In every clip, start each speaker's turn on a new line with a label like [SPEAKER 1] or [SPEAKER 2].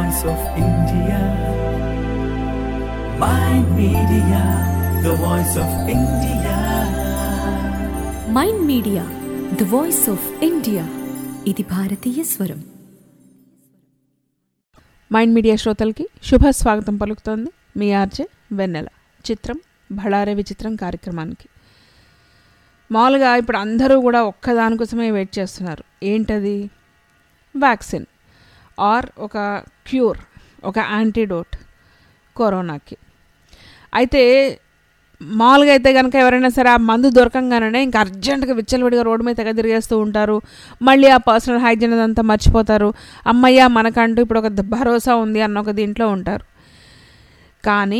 [SPEAKER 1] voice of India. Mind Media, the voice of India.
[SPEAKER 2] Mind media the voice of India ఇది భారతీయ స్వరం
[SPEAKER 3] మైండ్ media శ్రోతలకి శుభ స్వాగతం పలుకుతోంది మీ ఆర్జే వెన్నెల చిత్రం భళారే విచిత్రం కార్యక్రమానికి మామూలుగా ఇప్పుడు అందరూ కూడా ఒక్కదానికోసమే వెయిట్ చేస్తున్నారు ఏంటది వ్యాక్సిన్ ఆర్ ఒక క్యూర్ ఒక యాంటీడోట్ కరోనాకి అయితే మామూలుగా అయితే కనుక ఎవరైనా సరే ఆ మందు దొరకంగానే ఇంకా అర్జెంటుగా విచ్చలవిడిగా రోడ్డు మీద తెగ తిరిగేస్తూ ఉంటారు మళ్ళీ ఆ పర్సనల్ హైజీన్ అదంతా మర్చిపోతారు అమ్మయ్య మనకంటూ ఇప్పుడు ఒక ద- భరోసా ఉంది అన్న ఒక దీంట్లో ఉంటారు కానీ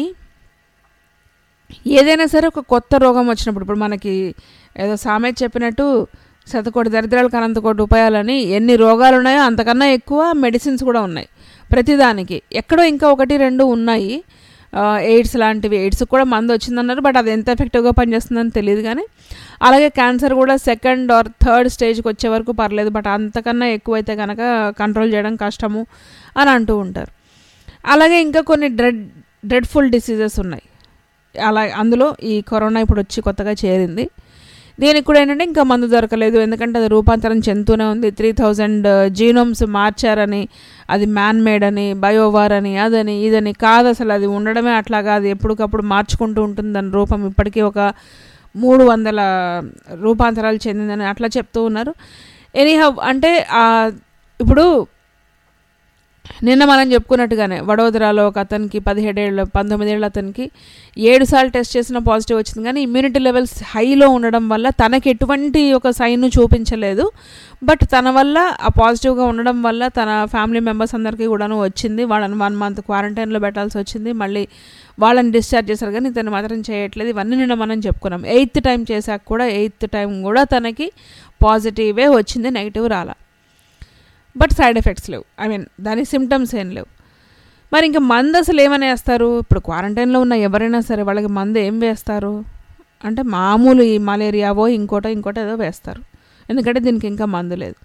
[SPEAKER 3] ఏదైనా సరే ఒక కొత్త రోగం వచ్చినప్పుడు ఇప్పుడు మనకి ఏదో సామెత చెప్పినట్టు శతకోటి దరిద్రాలకు అనంతకోటి ఉపాయాలని ఎన్ని రోగాలు ఉన్నాయో అంతకన్నా ఎక్కువ మెడిసిన్స్ కూడా ఉన్నాయి ప్రతిదానికి ఎక్కడో ఇంకా ఒకటి రెండు ఉన్నాయి ఆ, ఎయిడ్స్ లాంటివి ఎయిడ్స్ కూడా మందు వచ్చిందన్నారు బట్ అది ఎంత ఎఫెక్టివ్గా పనిచేస్తుందని తెలియదు కానీ అలాగే క్యాన్సర్ కూడా సెకండ్ ఆర్ థర్డ్ స్టేజ్కి వచ్చే వరకు పర్లేదు బట్ అంతకన్నా ఎక్కువైతే కనుక కంట్రోల్ చేయడం కష్టము అని అంటూ ఉంటారు అలాగే ఇంకా కొన్ని డ్రెడ్ డ్రెడ్ఫుల్ డిసీజెస్ ఉన్నాయి అలా అందులో ఈ కరోనా ఇప్పుడు వచ్చి కొత్తగా చేరింది దీనికి కూడా ఏంటంటే ఇంకా మందు దొరకలేదు ఎందుకంటే అది రూపాంతరం చెందుతూనే ఉంది త్రీ థౌజండ్ జీనోమ్స్ మార్చారని అది మ్యాన్ మేడ్ అని బయోవార్ అని అదని ఇదని కాదు అసలు అది ఉండడమే అట్లాగా అది ఎప్పటికప్పుడు మార్చుకుంటూ ఉంటుంది దాని రూపం ఇప్పటికీ ఒక మూడు వందల రూపాంతరాలు చెందిందని అట్లా చెప్తూ ఉన్నారు ఎనీహౌ అంటే ఆ, ఇప్పుడు నిన్న మనం చెప్పుకున్నట్టుగానే వడోదరాలో ఒక అతనికి పదిహేడేళ్ళ పంతొమ్మిదేళ్ళ అతనికి ఏడు సార్లు టెస్ట్ చేసిన పాజిటివ్ వచ్చింది కానీ ఇమ్యూనిటీ లెవెల్స్ హైలో ఉండడం వల్ల తనకి ఎటువంటి ఒక సైన్ చూపించలేదు బట్ తన వల్ల ఆ పాజిటివ్గా ఉండడం వల్ల తన ఫ్యామిలీ మెంబర్స్ అందరికీ కూడాను వచ్చింది వాళ్ళని వన్ మంత్ క్వారంటైన్లో పెట్టాల్సి వచ్చింది మళ్ళీ వాళ్ళని డిశ్చార్జ్ చేశారు కానీ ఇతను మాత్రం చేయట్లేదు ఇవన్నీ నిన్న మనం చెప్పుకున్నాం ఎయిత్ టైం చేశాక కూడా ఎయిత్ టైం కూడా తనకి పాజిటివే వచ్చింది నెగిటివ్ రాలా బట్ సైడ్ ఎఫెక్ట్స్ లేవు ఐ మీన్ దాని సిమ్టమ్స్ ఏం లేవు మరి ఇంకా మందు అసలు ఏమని వేస్తారు ఇప్పుడు క్వారంటైన్లో ఉన్న ఎవరైనా సరే వాళ్ళకి మందు ఏం వేస్తారు అంటే మామూలు ఈ మలేరియావో ఇంకోటో ఇంకోటో ఏదో వేస్తారు ఎందుకంటే దీనికి ఇంకా మందు లేదు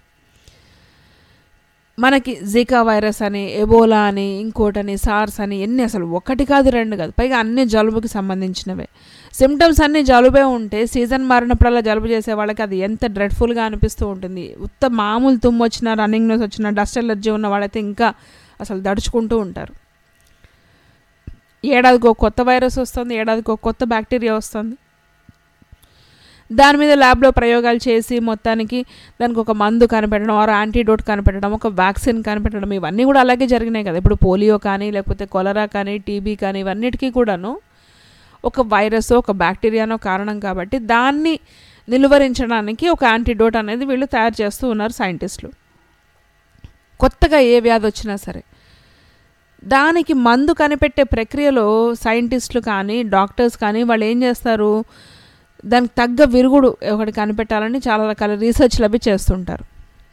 [SPEAKER 3] మనకి జికా వైరస్ అని ఎబోలా అని ఇంకోటని సార్స్ అని ఎన్ని అసలు ఒకటి కాదు రెండు కాదు పైగా అన్ని జలుబుకి సంబంధించినవే సిమ్టమ్స్ అన్ని జలుబే ఉంటే సీజన్ మారినప్పుడల్లా జలుబు చేసే వాళ్ళకి అది ఎంత డ్రెడ్ఫుల్గా అనిపిస్తూ ఉంటుంది ఉత్త మామూలు తుమ్ము వచ్చిన రన్నింగ్ నోస్ వచ్చిన డస్ట్ ఎలర్జీ ఉన్న వాళ్ళైతే ఇంకా అసలు దడుచుకుంటూ ఉంటారు ఏడాదికి ఒక కొత్త వైరస్ వస్తుంది ఏడాదికి ఒక కొత్త బ్యాక్టీరియా వస్తుంది దాని మీద ల్యాబ్లో ప్రయోగాలు చేసి మొత్తానికి దానికి ఒక మందు కనిపెట్టడం ఆర్ యాంటీడోట్ కనిపెట్టడం ఒక వ్యాక్సిన్ కనిపెట్టడం ఇవన్నీ కూడా అలాగే జరిగినాయి కదా ఇప్పుడు పోలియో కానీ లేకపోతే కొలరా కానీ టీబీ కానీ ఇవన్నిటికీ కూడాను ఒక వైరస్ ఒక బ్యాక్టీరియానో కారణం కాబట్టి దాన్ని నిలువరించడానికి ఒక యాంటీడోట్ అనేది వీళ్ళు తయారు చేస్తూ ఉన్నారు సైంటిస్టులు కొత్తగా ఏ వ్యాధి వచ్చినా సరే దానికి మందు కనిపెట్టే ప్రక్రియలో సైంటిస్టులు కానీ డాక్టర్స్ కానీ వాళ్ళు ఏం చేస్తారు దానికి తగ్గ విరుగుడు ఒకటి కనిపెట్టాలని చాలా రకాల రీసెర్చ్లు అవి చేస్తుంటారు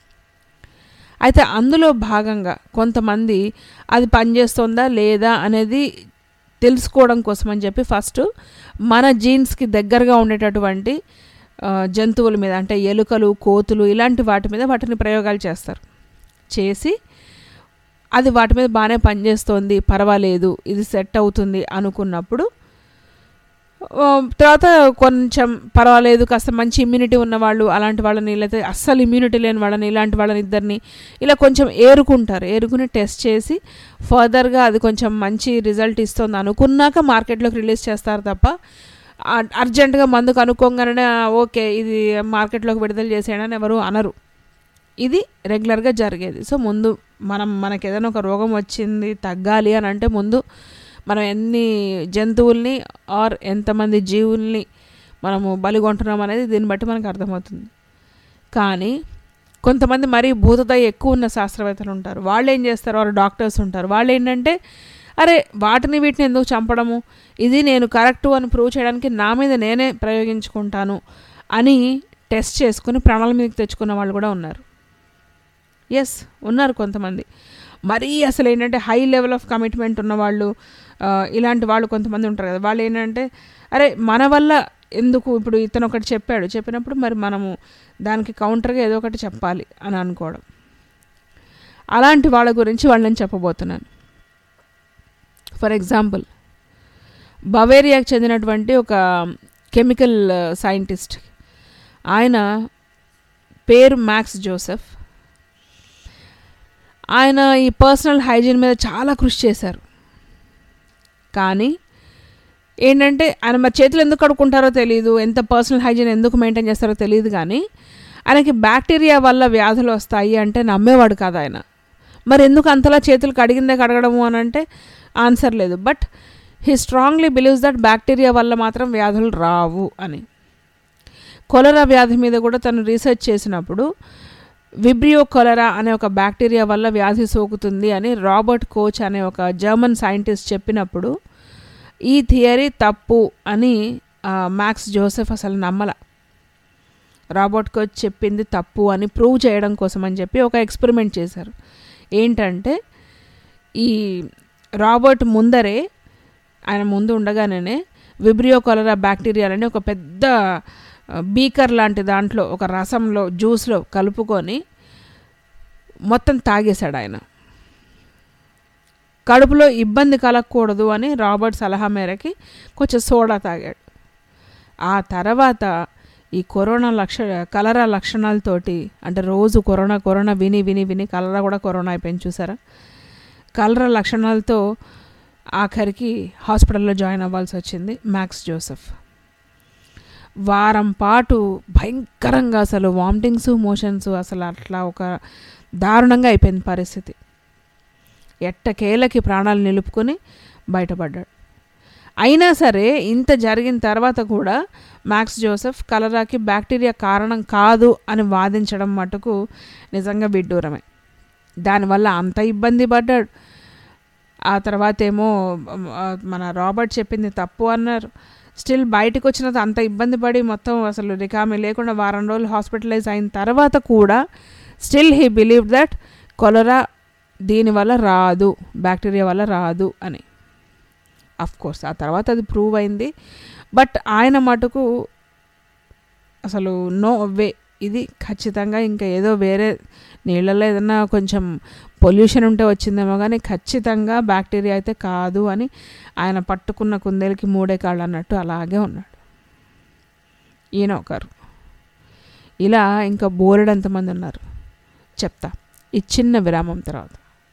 [SPEAKER 3] అయితే అందులో భాగంగా కొంతమంది అది పనిచేస్తుందా లేదా అనేది తెలుసుకోవడం కోసం అని చెప్పి ఫస్ట్ మన జీన్స్కి దగ్గరగా ఉండేటటువంటి ఆ, జంతువుల మీద అంటే ఎలుకలు కోతులు ఇలాంటి వాటి మీద వాటిని ప్రయోగాలు చేస్తారు చేసి అది వాటి మీద బాగానే పనిచేస్తోంది పర్వాలేదు ఇది సెట్ అవుతుంది అనుకున్నప్పుడు ఆ, తర్వాత కొంచెం పర్వాలేదు కాస్త మంచి ఇమ్యూనిటీ ఉన్న వాళ్ళు అలాంటి వాళ్ళని లేకపోతే అస్సలు ఇమ్యూనిటీ లేని వాళ్ళని ఇలాంటి వాళ్ళని ఇద్దరిని ఇలా కొంచెం ఏరుకుంటారు ఏరుకుని టెస్ట్ చేసి ఫర్దర్గా అది కొంచెం మంచి రిజల్ట్ ఇస్తుంది అనుకున్నాక మార్కెట్లోకి రిలీజ్ చేస్తారు తప్ప ఆ- అర్జెంటుగా మందు కనుక్కోగానే "ఆ, ఓకే ఇది మార్కెట్లోకి విడుదల చేసేయడని ఎవరు అనరు ఇది రెగ్యులర్గా జరిగేది సో ముందు మనం మనకి ఏదైనా ఒక రోగం వచ్చింది తగ్గాలి అని అంటే ముందు మనం ఎన్ని జంతువుల్ని ఆర్ ఎంతమంది జీవుల్ని మనము బలిగొంటున్నాం అనేది దీన్ని బట్టి మనకు అర్థమవుతుంది కానీ కొంతమంది మరీ భూతదయ ఎక్కువ ఉన్న శాస్త్రవేత్తలు ఉంటారు వాళ్ళు ఏం చేస్తారు వారు డాక్టర్స్ ఉంటారు వాళ్ళు ఏంటంటే అరే వాటిని వీటిని ఎందుకు చంపడము ఇది నేను కరెక్టు అని ప్రూవ్ చేయడానికి నా మీద నేనే ప్రయోగించుకుంటాను అని టెస్ట్ చేసుకుని ప్రాణాల మీదకి తెచ్చుకున్న వాళ్ళు కూడా ఉన్నారు ఎస్ ఉన్నారు కొంతమంది మరీ అసలు ఏంటంటే హై లెవెల్ ఆఫ్ కమిట్మెంట్ ఉన్నవాళ్ళు ఆ, ఇలాంటి వాళ్ళు కొంతమంది ఉంటారు కదా వాళ్ళు ఏంటంటే అరే మన వల్ల ఎందుకు ఇప్పుడు ఇతను ఒకటి చెప్పాడు చెప్పినప్పుడు మరి మనము దానికి కౌంటర్గా ఏదో ఒకటి చెప్పాలి అని అనుకోవడం అలాంటి వాళ్ళ గురించి వాళ్ళని చెప్పబోతున్నాను ఫర్ ఎగ్జాంపుల్ బవేరియాకి చెందినటువంటి ఒక కెమికల్ సైంటిస్ట్ ఆయన పేరు మ్యాక్స్ జోసెఫ్ ఆయన ఈ పర్సనల్ హైజీన్ మీద చాలా కృషి చేశారు కానీ ఏంటంటే ఆయన మరి చేతులు ఎందుకు కడుక్కుంటారో తెలియదు ఎంత పర్సనల్ హైజీన్ ఎందుకు మెయింటైన్ చేస్తారో తెలియదు కానీ ఆయనకి బ్యాక్టీరియా వల్ల వ్యాధులు వస్తాయి అంటే నమ్మేవాడు కాదు ఆయన మరి ఎందుకు అంతలా చేతులు కడిగిందే కడగడము అని అంటే ఆన్సర్ లేదు but he strongly believes that bacteria వల్ల మాత్రం వ్యాధులు రావు అని కొలరా వ్యాధి మీద కూడా తను రీసెర్చ్ చేసినప్పుడు విబ్రియో కొలరా అనే ఒక బ్యాక్టీరియా వల్ల వ్యాధి సోకుతుంది అని రాబర్ట్ కోచ్ అనే ఒక జర్మన్ సైంటిస్ట్ చెప్పినప్పుడు ఈ థియరీ తప్పు అని ఆ, మ్యాక్స్ జోసెఫ్ అసలు నమ్మల రాబర్ట్ కోచ్ చెప్పింది తప్పు అని ప్రూవ్ చేయడం కోసం అని చెప్పి ఒక ఎక్స్పెరిమెంట్ చేశారు ఏంటంటే ఈ రాబర్ట్ ముందరే ఆయన ముందు ఉండగానే విబ్రియో కొలరా బ్యాక్టీరియాలని ఒక పెద్ద బీకర్ లాంటి దాంట్లో ఒక రసంలో జ్యూస్లో కలుపుకొని మొత్తం తాగేశాడు ఆయన కడుపులో ఇబ్బంది కలగకూడదు అని రాబర్ట్ సలహా మేరకి కొంచెం సోడా తాగాడు ఆ తర్వాత ఈ కరోనా లక్ష కలరా లక్షణాలతోటి అంటే రోజు కరోనా కరోనా విని విని విని కలరా కూడా కరోనా అయిపోయింది చూసారా కలరా లక్షణాలతో ఆఖరికి హాస్పిటల్లో జాయిన్ అవ్వాల్సి వచ్చింది మ్యాక్స్ జోసెఫ్ వారం పాటు భయంకరంగా అసలు వామిటింగ్స్ మోషన్స్ అసలు అట్లా ఒక దారుణంగా అయిపోయింది పరిస్థితి ఎట్టకేలకి ప్రాణాలు నిలుపుకొని బయటపడ్డాడు అయినా సరే ఇంత జరిగిన తర్వాత కూడా మ్యాక్స్ జోసెఫ్ కలరాకి బ్యాక్టీరియా కారణం కాదు అని వాదించడం మటుకు నిజంగా విడ్డూరమే దానివల్ల అంత ఇబ్బంది పడ్డాడు ఆ తర్వాత ఏమో ఆ, మన రాబర్ట్ చెప్పింది తప్పు అన్నారు స్టిల్ బయటకు వచ్చిన అంత ఇబ్బంది పడి మొత్తం అసలు రికామి లేకుండా వారం రోజులు హాస్పిటలైజ్ అయిన తర్వాత కూడా still he believe that cholera దీనివల్ల రాదు బ్యాక్టీరియా వల్ల రాదు అని అఫ్ కోర్స్ ఆ తర్వాత అది ప్రూవ్ అయింది బట్ ఆయన మటుకు అసలు నో వే ఇది ఖచ్చితంగా ఇంకా ఏదో వేరే నీళ్ళల్లో ఏదన్నా కొంచెం పొల్యూషన్ ఉంటే వచ్చిందేమో కానీ ఖచ్చితంగా బ్యాక్టీరియా అయితే కాదు అని ఆయన పట్టుకున్న కుందేలకి మూడే కాళ్ళు అన్నట్టు అలాగే ఉన్నాడు ఈయన ఒకరు ఇలా ఇంకా బోరెడంతమంది ఉన్నారు చెప్తా ఈ చిన్న విరామం తర్వాత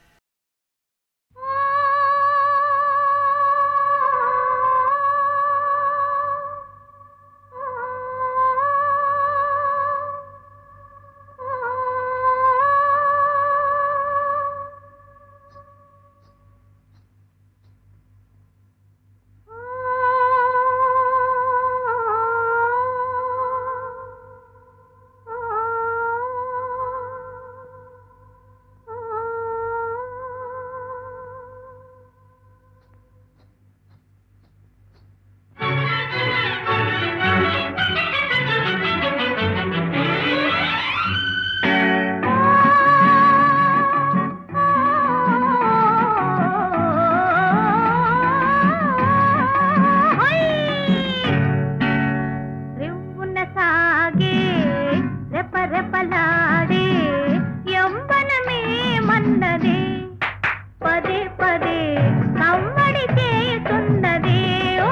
[SPEAKER 4] రివ్వున సాగే రెపరెపలాడే యవ్వనమే మన్నదే పదే పదే కవ్వడి చేయుతున్నదే ఓ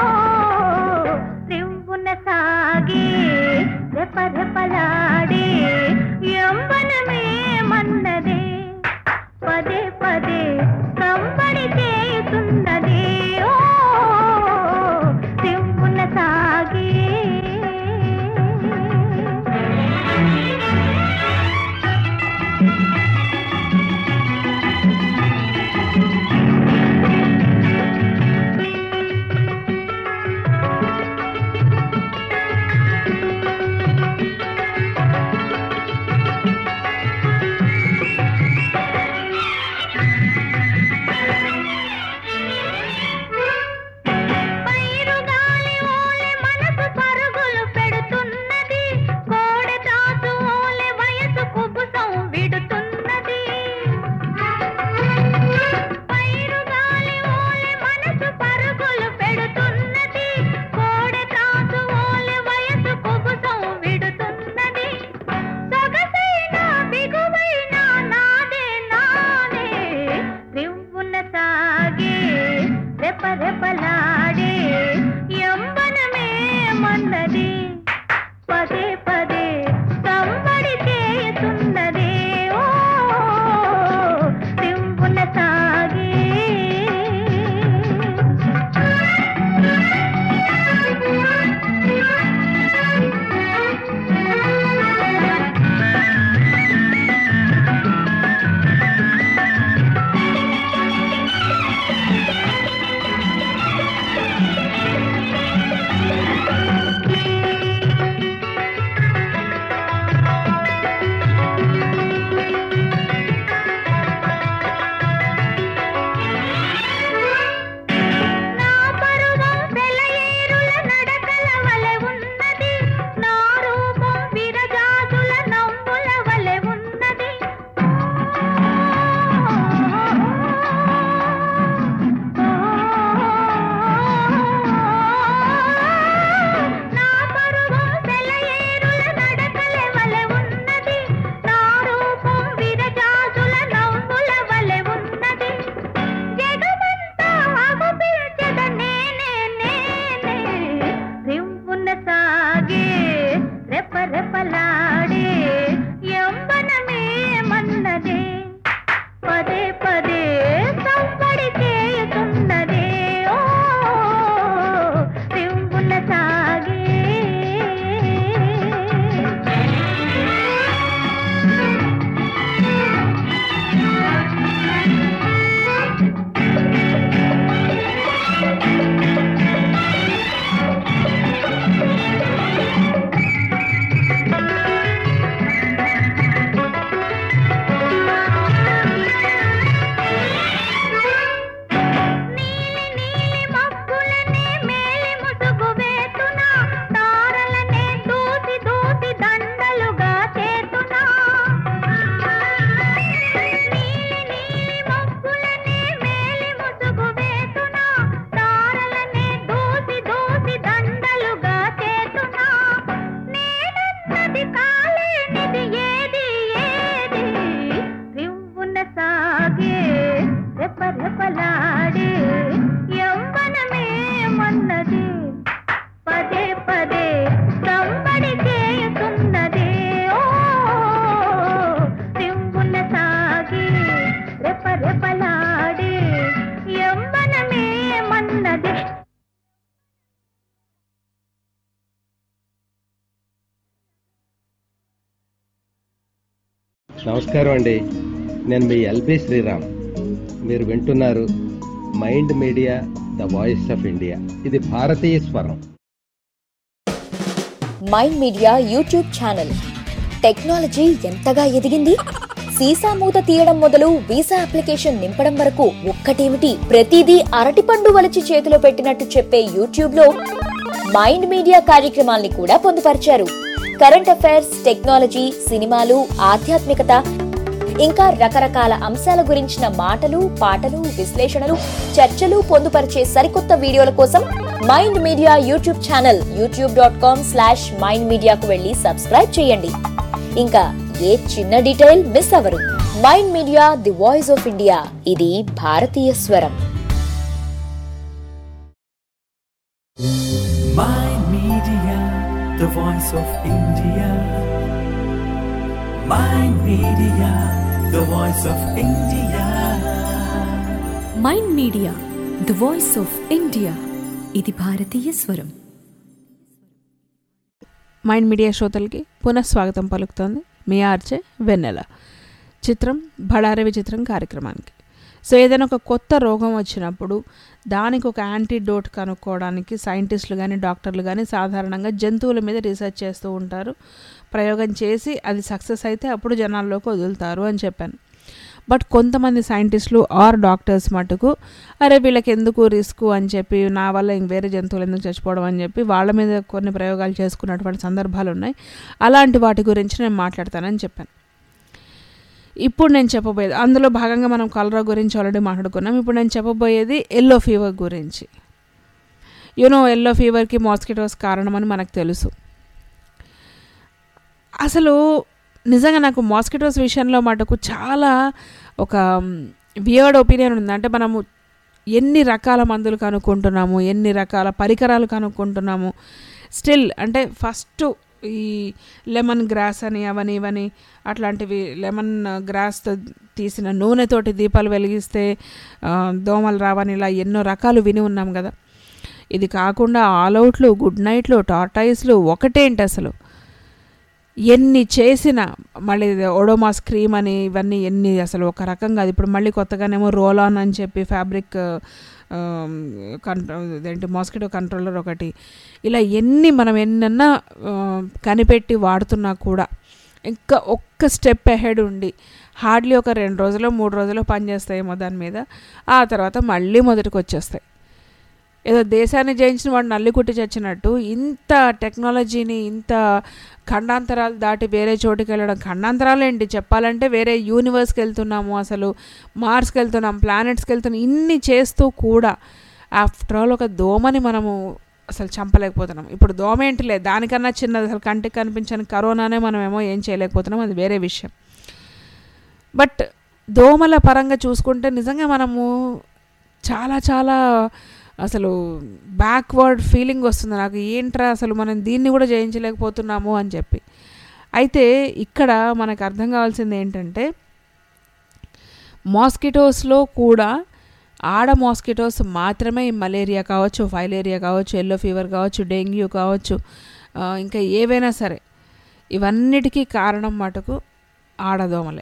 [SPEAKER 4] రివ్వున సాగే రెపరెపలాడే యవ్వనమే మన్నదే పదే పదే కవ్వడి చేయుతున్నదే ఓ రివ్వున సాగే పైరుగాలి ఓలె మనసు పరుగులు పెడుతున్నది కోడె తాసు ఓలె వయసు కుబుసం విడుతున్నది పైరుగాలి ఓలె మనసు పరుగులు పెడుతున్నది కోడె తాసు ఓలె వయసు కుబుసం విడుతున్నది సొగసైన బిగువైన నాదే నాదే రివ్వున సాగే రెపరెపలాడే యవ్వనమే మన్నది పదే పదే సంబడి చేయుతున్నదే ఓ సింపున సాగే నా పరువం సెలయేరుల నడకల వలె ఉన్నది నా రూపం విరజాజుల నవ్వుల వలె ఉన్నది నా పరువం సెలయేరుల నడకల వలె ఉన్నది నా రూపం విరజాజుల నవ్వుల వలె ఉన్నది జగమంతా ఆగు పిలిచెద నేనే నేనే రివ్వున సాగే రెప రెపలాడే యవ్వనమే మన్నదే పదే పదే సంబడి చేయుతున్నదే ఓ రివ్వున సాగే నీలి నీలి మబ్బులనే మేలి ముసుగు వేతునా తారలనే దూసి దూసి దండలుగా చేతునా నీలి నీలి మబ్బులనే మేలి ముసుగు వేతునా తారలనే దూసి దూసి దండలుగా చేతునా నేనన్నది కాలేనిది ఏది ఏది రివ్వున సాగే రెప రెపలాడే యవ్వనమే మన్నది పదే పదే సంబడి చేయుతున్నదే ఓ రివ్వున సాగే రెప రెపలాడే యవ్వనమే మన్నది
[SPEAKER 5] నమస్కారం అండి నేను మీ ఎల్బి శ్రీరామ్ మీరు వింటున్నారు mind media the voice of India ఇది భారతీయ స్వరం
[SPEAKER 6] మైండ్ మీడియా యూట్యూబ్ ఛానల్ టెక్నాలజీ ఎంతగా ఎదిగింది సీసా మూత తీయడం మొదలు వీసా అప్లికేషన్ నింపడం వరకు ఒక్కటేమిటి ప్రతిదీ అరటిపండు వలిచి చేతిలో పెట్టినట్టు చెప్పే యూట్యూబ్ లో మైండ్ మీడియా కార్యక్రమాల్ని కూడా పొందుపరిచారు కరెంట్ అఫైర్స్ టెక్నాలజీ సినిమాలు ఆధ్యాత్మికత ఇంకా రకరకాల అంశాల గురించిన మాటలు పాటలు విశ్లేషణలు చర్చలు పొందుపరిచే సరికొత్త వీడియోల కోసం mind media YouTube channel YouTube dot com slash mind మీడియాకు వెళ్ళి సబ్స్క్రైబ్ చేయండి ఇంకా ఏ చిన్న డీటెయిల్ మిస్ అవరు mind media the voice of India ఇది భారతీయ స్వరం
[SPEAKER 1] Mind Media, the voice of India. Mind Media, the voice of India.
[SPEAKER 2] Mind media the voice of India ఇది భారతీయ స్వరం
[SPEAKER 3] మైండ్ మీడియా శ్రోతలకి పునఃస్వాగతం పలుకుతోంది మీ ఆర్చే వెన్నెల చిత్రం బడారే విచిత్రం కార్యక్రమానికి సో ఏదైనా ఒక కొత్త రోగం వచ్చినప్పుడు దానికి ఒక యాంటీడోట్ కనుక్కోవడానికి సైంటిస్టులు కానీ డాక్టర్లు కానీ సాధారణంగా జంతువుల మీద రీసెర్చ్ చేస్తూ ఉంటారు ప్రయోగం చేసి అది సక్సెస్ అయితే అప్పుడు జనాల్లోకి వదులుతారు అని చెప్పాను బట్ కొంతమంది సైంటిస్టులు ఆర్ డాక్టర్స్ మటుకు అరే వీళ్ళకి ఎందుకు రిస్క్ అని చెప్పి నా వల్ల ఇంక వేరే జంతువులు ఎందుకు చచ్చిపోవడం అని చెప్పి వాళ్ళ మీద కొన్ని ప్రయోగాలు చేసుకున్నటువంటి సందర్భాలు ఉన్నాయి అలాంటి వాటి గురించి నేను మాట్లాడతానని చెప్పాను ఇప్పుడు నేను చెప్పబోయేది అందులో భాగంగా మనం కలరా గురించి ఆల్రెడీ మాట్లాడుకున్నాం ఇప్పుడు నేను చెప్పబోయేది ఎల్లో ఫీవర్ గురించి యూనో ఎల్లో ఫీవర్కి మాస్కిటోస్ కారణమని మనకు తెలుసు అసలు నిజంగా నాకు మాస్కిటోస్ విషయంలో మటుకు చాలా ఒక వియర్డ్ ఒపీనియన్ ఉంది అంటే మనము ఎన్ని రకాల మందులు కనుక్కుంటున్నాము ఎన్ని రకాల పరికరాలు కనుక్కుంటున్నాము స్టిల్ అంటే ఫస్ట్ ఈ లెమన్ గ్రాస్ అని అవని ఇవని అట్లాంటివి లెమన్ గ్రాస్తో తీసిన నూనెతోటి దీపాలు వెలిగిస్తే ఆ, దోమలు రావని ఇలా ఎన్నో రకాలు విని ఉన్నాం కదా ఇది కాకుండా ఆల్అవుట్లు గుడ్ నైట్లు టార్టైస్లు ఒకటేంటి అసలు ఎన్ని చేసిన మళ్ళీ ఇది ఒడోమాస్ క్రీమ్ అని ఇవన్నీ ఎన్ని అసలు ఒక రకంగా అది ఇప్పుడు మళ్ళీ కొత్తగానేమో రోల్ ఆన్ అని చెప్పి ఫ్యాబ్రిక్ కంట్రో ఇదేంటి మాస్కిటో కంట్రోలర్ ఒకటి ఇలా ఎన్ని మనం ఎన్నన్నా ఆ, కనిపెట్టి వాడుతున్నా కూడా ఇంకా ఒక్క స్టెప్ అహెడ్ ఉండి హార్డ్లీ ఒక రెండు రోజులు మూడు రోజులు పనిచేస్తాయేమో దాని మీద ఆ తర్వాత మళ్ళీ మొదటికి వచ్చేస్తాయి ఏదో దేశాన్ని జయించిన వాడు నల్లి కుట్టి చచ్చినట్టు ఇంత టెక్నాలజీని ఇంత ఖండాంతరాలు దాటి వేరే చోటుకి వెళ్ళడం ఖండాంతరాలు ఏంటి చెప్పాలంటే వేరే యూనివర్స్కి వెళ్తున్నాము అసలు మార్స్కి వెళ్తున్నాం ప్లానెట్స్కి వెళ్తున్నాం ఇన్ని చేస్తూ కూడా ఆఫ్టర్ ఆల్ ఒక దోమని మనము అసలు చంపలేకపోతున్నాం ఇప్పుడు దోమ ఏంటిలే దానికన్నా చిన్నది అసలు కంటికి కనిపించని కరోనానే మనం ఏమో ఏం చేయలేకపోతున్నాం అది వేరే విషయం బట్ దోమల పరంగా చూసుకుంటే నిజంగా మనము చాలా చాలా అసలు బ్యాక్వర్డ్ ఫీలింగ్ వస్తుంది నాకు ఏంట్రా అసలు మనం దీన్ని కూడా జయించలేకపోతున్నాము అని చెప్పి అయితే ఇక్కడ మనకు అర్థం కావాల్సింది ఏంటంటే మాస్కిటోస్లో కూడా ఆడ మాస్కిటోస్ మాత్రమే ఈ మలేరియా కావచ్చు ఫైలేరియా కావచ్చు ఎల్లో ఫీవర్ కావచ్చు డెంగ్యూ కావచ్చు ఆ, ఇంకా ఏవైనా సరే ఇవన్నిటికీ కారణం మటుకు ఆడదోమలే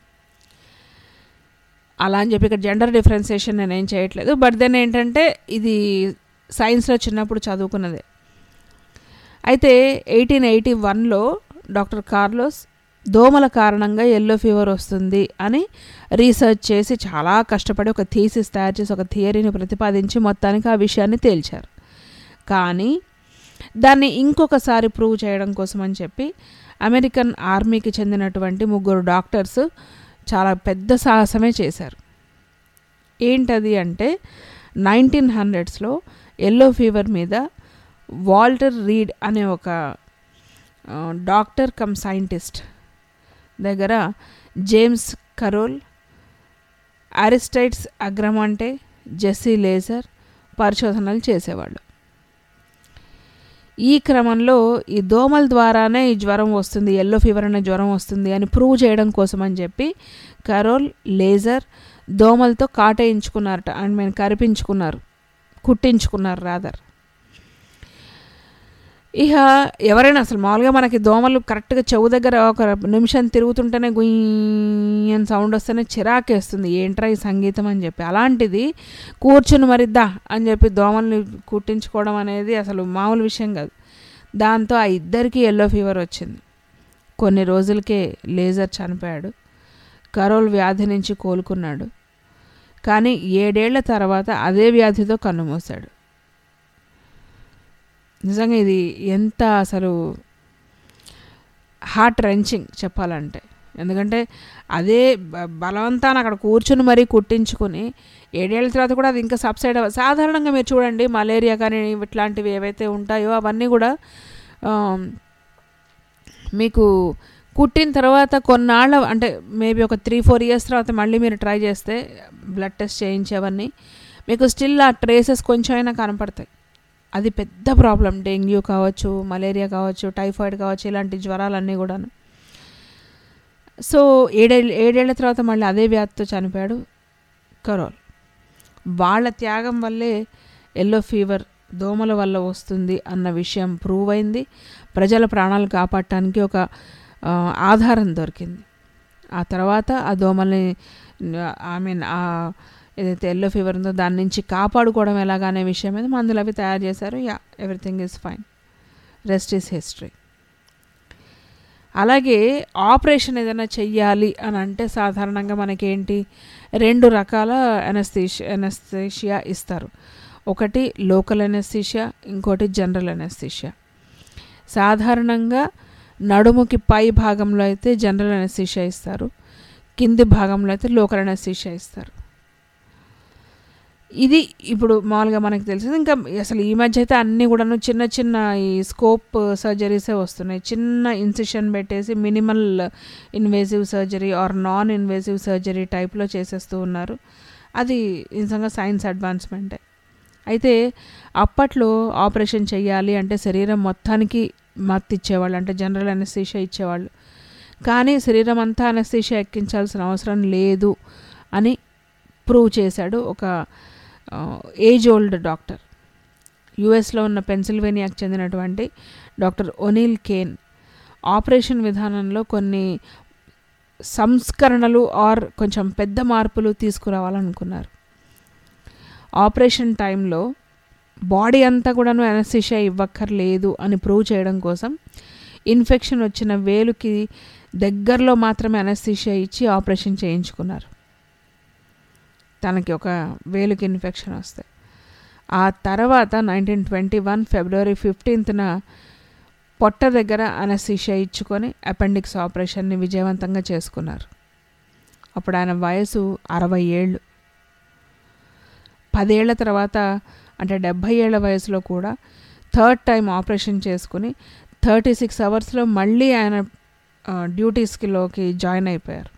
[SPEAKER 3] అలా అని చెప్పి ఇక్కడ జెండర్ డిఫరెన్సియేషన్ నేనేం చేయట్లేదు బట్ దెన్ ఏంటంటే ఇది సైన్స్లో చిన్నప్పుడు చదువుకున్నదే అయితే ఎయిటీన్ ఎయిటీ వన్లో డాక్టర్ కార్లోస్ దోమల కారణంగా ఎల్లో ఫీవర్ వస్తుంది అని రీసెర్చ్ చేసి చాలా కష్టపడి ఒక థీసిస్ తయారు చేసి ఒక థియరీని ప్రతిపాదించి మొత్తానికి ఆ విషయాన్ని తేల్చారు కానీ దాన్ని ఇంకొకసారి ప్రూవ్ చేయడం కోసం అని చెప్పి అమెరికన్ ఆర్మీకి చెందినటువంటి ముగ్గురు డాక్టర్స్ చాలా పెద్ద సాహసమే చేశారు ఏంటది అంటే నైన్టీన్ హండ్రెడ్స్లో ఎల్లో ఫీవర్ మీద వాల్టర్ రీడ్ అనే ఒక ఆ, డాక్టర్ కమ్ సైంటిస్ట్ దగ్గర James Carroll Aristides Agramonte Jesse Lazear పరిశోధనలు చేసేవాళ్ళు ఈ క్రమంలో ఈ దోమల ద్వారానే ఈ జ్వరం వస్తుంది ఎల్లో ఫీవర్ అనే జ్వరం వస్తుంది అని ప్రూవ్ చేయడం కోసం అని చెప్పి కరోల్ లేజర్ దోమలతో కాటేయించుకున్నారట అండ్ మేము కరిపించుకున్నారు కుట్టించుకున్నారు రాదర్ ఇక ఎవరైనా అసలు మామూలుగా మనకి దోమలు కరెక్ట్గా చెవు దగ్గర ఒక నిమిషం తిరుగుతుంటేనే గుయ్యి అని సౌండ్ వస్తేనే చిరాకేస్తుంది ఏంట్రా ఈ సంగీతం అని చెప్పి అలాంటిది కూర్చుని మరిద్దా అని చెప్పి దోమల్ని కుట్టించుకోవడం అనేది అసలు మామూలు విషయం కాదు దాంతో ఆ ఇద్దరికి ఎల్లో ఫీవర్ వచ్చింది కొన్ని రోజులకే లేజర్ చనిపోయాడు కరోల్ వ్యాధి నుంచి కోలుకున్నాడు కానీ ఏడేళ్ల తర్వాత అదే వ్యాధితో కన్నుమూశాడు నిజంగా ఇది ఎంత అసలు హార్ట్ రెంచింగ్ చెప్పాలంటే ఎందుకంటే అదే బ- బలవంతాన అక్కడ కూర్చుని మరీ కుట్టించుకుని ఏడేళ్ల తర్వాత కూడా అది ఇంకా సబ్సైడ్ అవ్వ సాధారణంగా మీరు చూడండి మలేరియా కానీ ఇట్లాంటివి ఏవైతే ఉంటాయో అవన్నీ కూడా ఆ, మీకు కుట్టిన తర్వాత కొన్నాళ్ళ అంటే మేబీ ఒక త్రీ ఫోర్ ఇయర్స్ తర్వాత మళ్ళీ మీరు ట్రై చేస్తే బ్లడ్ టెస్ట్ చేయించేవన్నీ మీకు స్టిల్ ఆ ట్రేసెస్ కొంచెమైనా కనపడతాయి అది పెద్ద ప్రాబ్లం డెంగ్యూ కావచ్చు మలేరియా కావచ్చు టైఫాయిడ్ కావచ్చు ఇలాంటి జ్వరాలన్నీ కూడాను సో ఏడేళ్ళ ఏడేళ్ల తర్వాత మళ్ళీ అదే వ్యాధితో చనిపోయాడు కరోల్ వాళ్ళ త్యాగం వల్లే ఎల్లో ఫీవర్ దోమల వల్ల వస్తుంది అన్న విషయం ప్రూవ్ అయింది ప్రజల ప్రాణాలు కాపాడటానికి ఒక ఆ, ఆధారం దొరికింది ఆ తర్వాత ఆ దోమల్ని ఐ మీన్ ఆ ఏదైతే ఎల్లో ఫీవర్ ఉందో దాని నుంచి కాపాడుకోవడం ఎలాగనే విషయం మీద మందులు అవి తయారు చేశారు yeah everything is fine rest is history అలాగే ఆపరేషన్ ఏదైనా చెయ్యాలి అని అంటే సాధారణంగా మనకేంటి రెండు రకాల ఎనస్థీషియా ఎనస్థీషియా ఇస్తారు ఒకటి లోకల్ ఎనస్థీషియా ఇంకోటి జనరల్ ఎనస్థీషియా సాధారణంగా నడుముకి పై భాగంలో అయితే జనరల్ ఎనస్థీషియా ఇస్తారు కింది భాగంలో అయితే లోకల్ ఎనస్థీషియా ఇస్తారు ఇది ఇప్పుడు మామూలుగా మనకు తెలిసింది ఇంకా అసలు ఈ మధ్య అయితే అన్నీ కూడాను చిన్న చిన్న ఈ స్కోప్ సర్జరీసే వస్తున్నాయి చిన్న ఇన్సిషన్ పెట్టేసి minimal invasive surgery or non invasive surgery టైప్లో చేసేస్తూ ఉన్నారు అది నిజంగా సైన్స్ అడ్వాన్స్మెంటే అయితే అప్పట్లో ఆపరేషన్ చేయాలి అంటే శరీరం మొత్తానికి మత్తు ఇచ్చేవాళ్ళు అంటే జనరల్ అనస్థీషియా ఇచ్చేవాళ్ళు కానీ శరీరం అంతా అనస్థీషియా ఎక్కించాల్సిన అవసరం లేదు అని ప్రూవ్ చేశాడు ఒక ఏజ్ ఓల్డ్ డాక్టర్ యుఎస్లో ఉన్న పెన్సిల్వేనియాకు చెందినటువంటి డాక్టర్ ఒనీల్ కేన్ ఆపరేషన్ విధానంలో కొన్ని సంస్కరణలు ఆర్ కొంచెం పెద్ద మార్పులు తీసుకురావాలనుకున్నారు ఆపరేషన్ టైంలో బాడీ అంతా కూడాను అనస్థిషియా ఇవ్వక్కర్లేదు అని ప్రూవ్ చేయడం కోసం ఇన్ఫెక్షన్ వచ్చిన వేలుకి దగ్గరలో మాత్రమే అనస్థిషియా ఇచ్చి ఆపరేషన్ చేయించుకున్నారు తనకి ఒక వేలుకి ఇన్ఫెక్షన్ వస్తే ఆ తర్వాత నైన్టీన్ ట్వంటీ వన్ ఫిబ్రవరి ఫిఫ్టీన్త్న పొట్ట దగ్గర అనస్థిషియా ఇచ్చుకొని అపెండిక్స్ ఆపరేషన్ని విజయవంతంగా చేసుకున్నారు అప్పుడు ఆయన వయసు అరవై ఏళ్ళు పదేళ్ల తర్వాత అంటే డెబ్భై ఏళ్ల వయసులో కూడా థర్డ్ టైం ఆపరేషన్ చేసుకుని థర్టీ సిక్స్ అవర్స్లో మళ్ళీ ఆయన ఆ, డ్యూటీస్కిలోకి జాయిన్ అయిపోయారు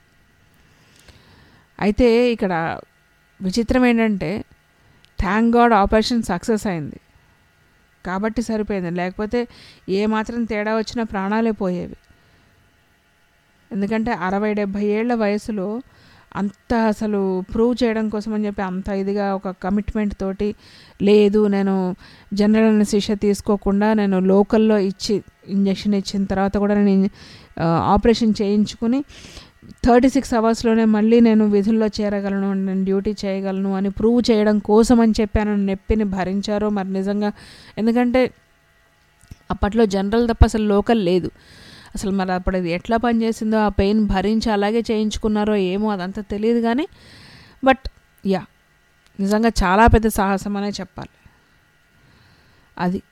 [SPEAKER 3] అయితే ఇక్కడ విచిత్రం ఏంటంటే థ్యాంక్ గాడ్ ఆపరేషన్ సక్సెస్ అయింది కాబట్టి సరిపోయింది లేకపోతే ఏ మాత్రం తేడా వచ్చినా ప్రాణాలే పోయేవి ఎందుకంటే అరవై డెబ్భై ఏళ్ల వయసులో అంత అసలు ప్రూవ్ చేయడం కోసం అని చెప్పి అంత ఇదిగా ఒక కమిట్మెంట్ తోటి లేదు నేను జనరల్ అనస్థీషియా తీసుకోకుండా నేను లోకల్లో ఇచ్చి ఇంజెక్షన్ ఇచ్చిన తర్వాత కూడా నేను ఆ, ఆపరేషన్ చేయించుకుని థర్టీ సిక్స్ అవర్స్లోనే మళ్ళీ నేను విధుల్లో చేరగలను నేను డ్యూటీ చేయగలను అని ప్రూవ్ చేయడం కోసం అని చెప్పాను నొప్పిని భరించారో మరి నిజంగా ఎందుకంటే అప్పట్లో జనరల్ తప్ప అసలు లోకల్ లేదు అసలు మరి అప్పుడు అది ఎట్లా పనిచేసిందో ఆ పెయిన్ భరించి అలాగే చేయించుకున్నారో ఏమో అదంతా తెలియదు కానీ బట్ యా నిజంగా చాలా పెద్ద సాహసం అనే చెప్పాలి అది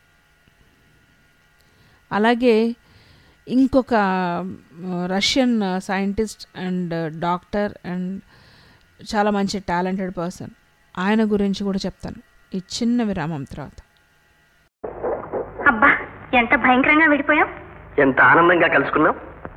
[SPEAKER 3] అలాగే ఇంకొక Russian scientist and doctor and చాలా మంచి టాలెంటెడ్ పర్సన్ ఆయన గురించి కూడా చెప్తాను ఈ చిన్న విరామం తర్వాత
[SPEAKER 4] అబ్బా ఎంత భయంకరంగా విడిపోయాం
[SPEAKER 7] ఎంత ఆనందంగా కలుసుకున్నాం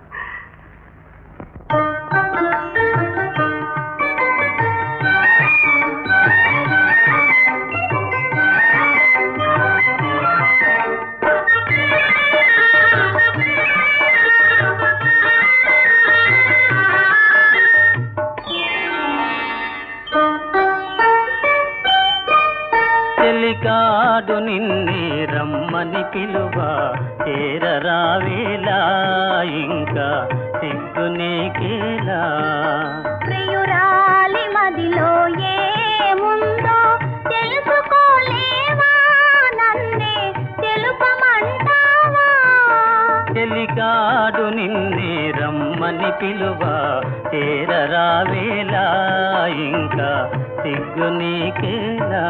[SPEAKER 1] చెలికాడు నిన్నే రమ్మని పిలువ చేరరావేలా ఇంకా సిగ్గు నీకేలా
[SPEAKER 4] ప్రియురాలి మదిలో ఏముందో తెలుసుకోలేవా నన్నే తెలుపమంటావా
[SPEAKER 1] చెలికాడు నిన్నే రమ్మని పిలువ చేరరావేలా ఇంకా సిగ్గు నీకేలా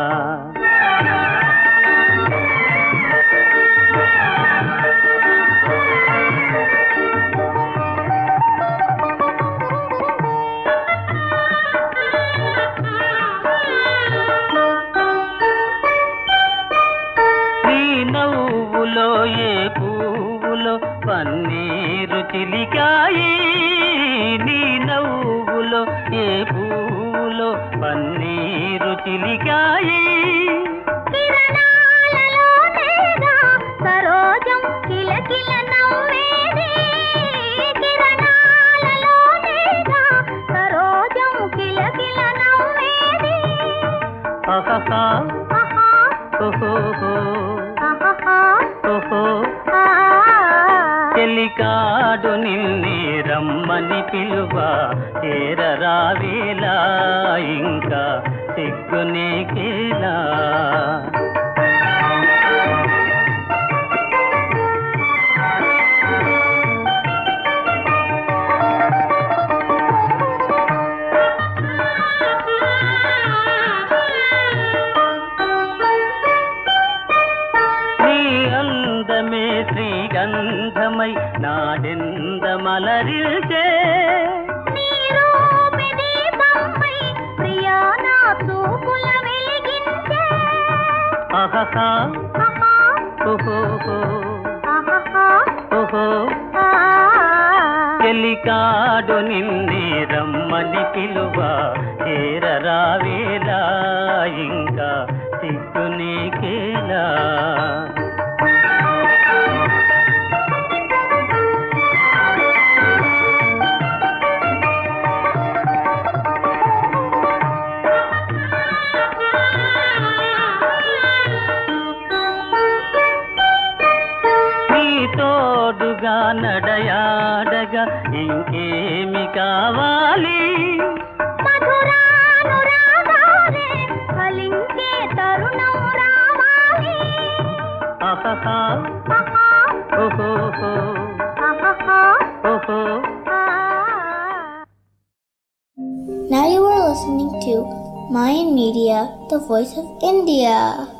[SPEAKER 1] నీ నవ్వులో ఏ పువ్వులో పన్నీరు చిలికాయి నీ నవ్వులో ఏ పువ్వులో పన్నీరు చిలికాయి
[SPEAKER 4] కిరణాలలోనేగా సరోజం కిలకిల నవ్వేది కిరణాలలోనేగా సరోజం కిలకిల నవ్వేది
[SPEAKER 1] ఆహాహా
[SPEAKER 4] ఆహా
[SPEAKER 1] ఓహోహో
[SPEAKER 4] ఆహాహా
[SPEAKER 1] ఓహో
[SPEAKER 4] ఆ
[SPEAKER 1] చెలికాడు నిన్నే రమ్మని పిలువ చేరరావేలా ఇంకా సిగ్గు నీకేలా నీ అందమే శ్రీగంధమై నాడెందమలరిల్చే
[SPEAKER 4] నీరూపి దీపంపై ప్రియా నా చూపుల వెలిగించే
[SPEAKER 1] ఆహాహా
[SPEAKER 4] ఆహా
[SPEAKER 1] ఓహోహో
[SPEAKER 4] ఆహాహా
[SPEAKER 1] ఓహో
[SPEAKER 4] ఆ
[SPEAKER 1] చెలికాడు నిన్నే రమ్మని పిలువ
[SPEAKER 8] చేరరావేలా ఇంకా సిగ్గు నీకేలా నీ తోడుగా నడయాడగా ఇంకేమి కావాలి
[SPEAKER 4] మధురానురాగాలే ఫలించే తరుణం రావాలి
[SPEAKER 8] ఆహాహా,
[SPEAKER 4] ఆహా,
[SPEAKER 8] ఓహోహో,
[SPEAKER 4] ఆహాహా,
[SPEAKER 8] ఓహో
[SPEAKER 4] ఆ.
[SPEAKER 9] Now you are listening to Mayan Media, the voice of India.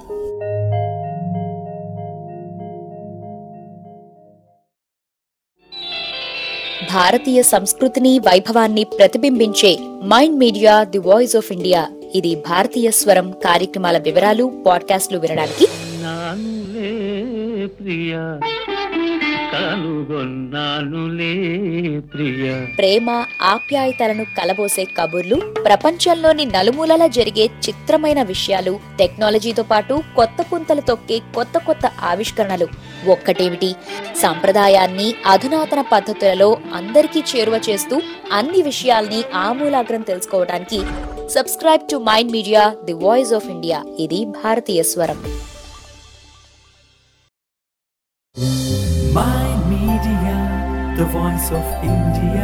[SPEAKER 6] భారతీయ సంస్కృతిని వైభవాన్ని ప్రతిబింబించే mind media the voice of India ఇది భారతీయ స్వరం కార్యక్రమాల వివరాలు పాడ్కాస్ట్లు వినడానికి
[SPEAKER 8] నానులే ప్రియ కనుగొన్నానులే ప్రియ
[SPEAKER 6] ప్రేమ ఆప్యాయతలను కలబోసే కబుర్లు ప్రపంచంలోని నలుమూలలా జరిగే చిత్రమైన విషయాలు టెక్నాలజీతో పాటు కొత్త పుంతలు తొక్కే కొత్త కొత్త ఆవిష్కరణలు ఒక్కటేమిటి సంప్రదాయాన్ని అధునాతన పద్ధతులలో అందరికీ చేరువ చేస్తూ అన్ని విషయాల్ని ఆమూలాగ్రం తెలుసుకోవడానికి subscribe to mind media the voice of India ఇది భారతీయ స్వరం
[SPEAKER 1] Mind Media, the voice of India.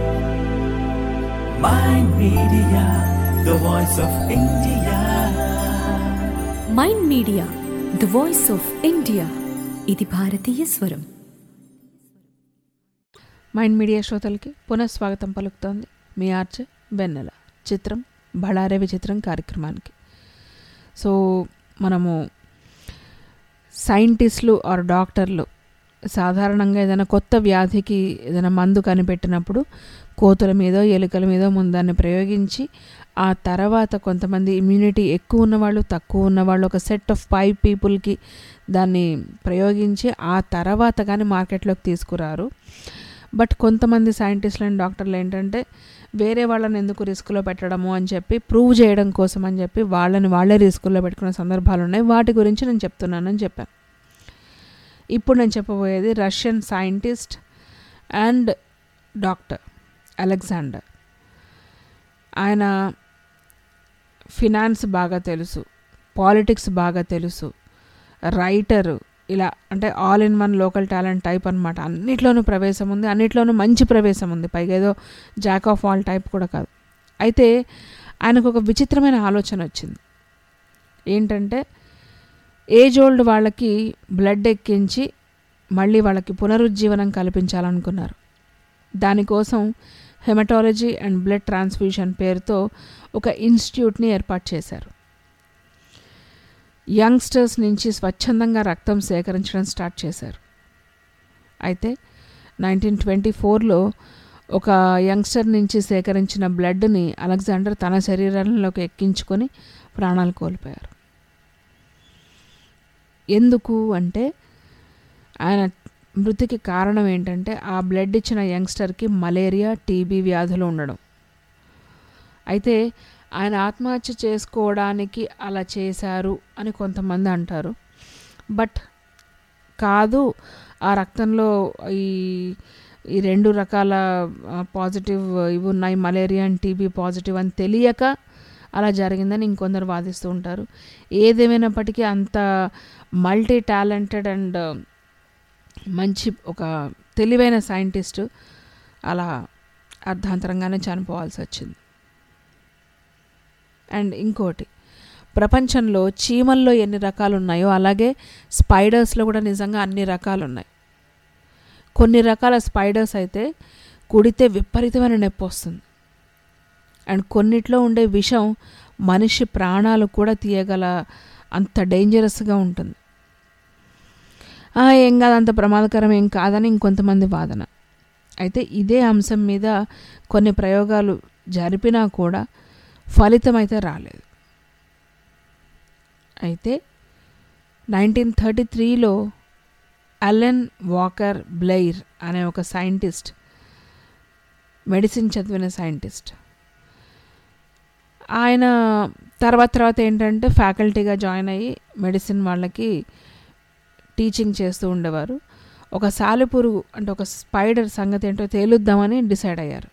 [SPEAKER 1] Mind Media, the voice of India.
[SPEAKER 2] Mind media the voice of India ఇది భారతీయ స్వరం
[SPEAKER 3] మైండ్ మీడియా శ్రోతలకి పునఃస్వాగతం పలుకుతోంది మీ ఆర్చ్ వెన్నెల చిత్రం బళారే విచిత్రం కార్యక్రమానికి సో మనము సైంటిస్టులు ఆర్ డాక్టర్లు సాధారణంగా ఏదైనా కొత్త వ్యాధికి ఏదైనా మందు కనిపెట్టినప్పుడు కోతుల మీదో ఎలుకల మీదో ముందాన్ని ప్రయోగించి ఆ తర్వాత కొంతమంది ఇమ్యూనిటీ ఎక్కువ ఉన్నవాళ్ళు తక్కువ ఉన్నవాళ్ళు ఒక సెట్ ఆఫ్ ఫైవ్ పీపుల్కి దాన్ని ప్రయోగించి ఆ తర్వాత కానీ మార్కెట్లోకి తీసుకురారు బట్ కొంతమంది సైంటిస్టులు అండ్ డాక్టర్లు ఏంటంటే వేరే వాళ్ళని ఎందుకు రిస్క్లో పెట్టడము అని చెప్పి ప్రూవ్ చేయడం కోసం అని చెప్పి వాళ్ళని వాళ్ళే రిస్కుల్లో పెట్టుకునే సందర్భాలు ఉన్నాయి వాటి గురించి నేను చెప్తున్నానని చెప్పాను ఇప్పుడు నేను చెప్పబోయేది Russian scientist and doctor Alexander ఆయన ఫినాన్స్ బాగా తెలుసు పాలిటిక్స్ బాగా తెలుసు రైటరు ఇలా అంటే all in one local talent type అనమాట అన్నిట్లోనూ ప్రవేశం ఉంది అన్నిట్లోనూ మంచి ప్రవేశం ఉంది పైగా ఏదో జాక్ ఆఫ్ ఆల్ టైప్ కూడా కాదు అయితే ఆయనకు ఒక విచిత్రమైన ఆలోచన వచ్చింది ఏంటంటే ఏజ్ ఓల్డ్ వాళ్ళకి బ్లడ్ ఎక్కించి మళ్ళీ వాళ్ళకి పునరుజ్జీవనం కల్పించాలనుకున్నారు దానికోసం హెమటాలజీ అండ్ బ్లడ్ ట్రాన్స్ఫ్యూషన్ పేరుతో ఒక ఇన్స్టిట్యూట్ని ఏర్పాటు చేశారు యంగ్స్టర్స్ నుంచి స్వచ్ఛందంగా రక్తం సేకరించడం స్టార్ట్ చేశారు అయితే నైన్టీన్ ట్వంటీ ఫోర్లో ఒక యంగ్స్టర్ నుంచి సేకరించిన బ్లడ్ని అలెగ్జాండర్ తన శరీరంలోకి ఎక్కించుకొని ప్రాణాలు కోల్పోయారు ఎందుకు అంటే ఆయన మృతికి కారణం ఏంటంటే ఆ బ్లడ్ ఇచ్చిన యంగ్స్టర్కి మలేరియా టీబీ వ్యాధులు ఉండడం అయితే ఆయన ఆత్మహత్య చేసుకోవడానికి అలా చేశారు అని కొంతమంది అంటారు బట్ కాదు ఆ రక్తంలో ఈ ఈ రెండు రకాల పాజిటివ్ ఇవి ఉన్నాయి మలేరియా అండ్ టీబీ పాజిటివ్ అని తెలియక అలా జరిగిందని ఇంకొందరు వాదిస్తూ ఉంటారు ఏదేమైనప్పటికీ అంత మల్టీ టాలెంటెడ్ అండ్ మంచి ఒక తెలివైన సైంటిస్టు అలా అర్ధాంతరంగానే చనిపోవాల్సి వచ్చింది అండ్ ఇంకోటి ప్రపంచంలో చీమల్లో ఎన్ని రకాలు ఉన్నాయో అలాగే స్పైడర్స్లో కూడా నిజంగా అన్ని రకాలు ఉన్నాయి కొన్ని రకాల స్పైడర్స్ అయితే కుడితే విపరీతమైన నొప్పి వస్తుంది అండ్ కొన్నిట్లో ఉండే విషం మనిషి ప్రాణాలు కూడా తీయగల అంత డేంజరస్గా ఉంటుంది ఏం కాదు అంత ప్రమాదకరం ఏం కాదని ఇంకొంతమంది వాదన అయితే ఇదే అంశం మీద కొన్ని ప్రయోగాలు జరిపినా కూడా ఫలితం అయితే రాలేదు అయితే నైన్టీన్ థర్టీ త్రీలో అలెన్ వాకర్ బ్లెయిర్ అనే ఒక సైంటిస్ట్ మెడిసిన్ చదివిన సైంటిస్ట్ ఆయన తర్వాత తర్వాత ఏంటంటే ఫ్యాకల్టీగా జాయిన్ అయ్యి మెడిసిన్ వాళ్ళకి టీచింగ్ చేస్తూ ఉండేవారు ఒక సాలెపురుగు అంటే ఒక స్పైడర్ సంగతి ఏంటో తేలుద్దామని డిసైడ్ అయ్యారు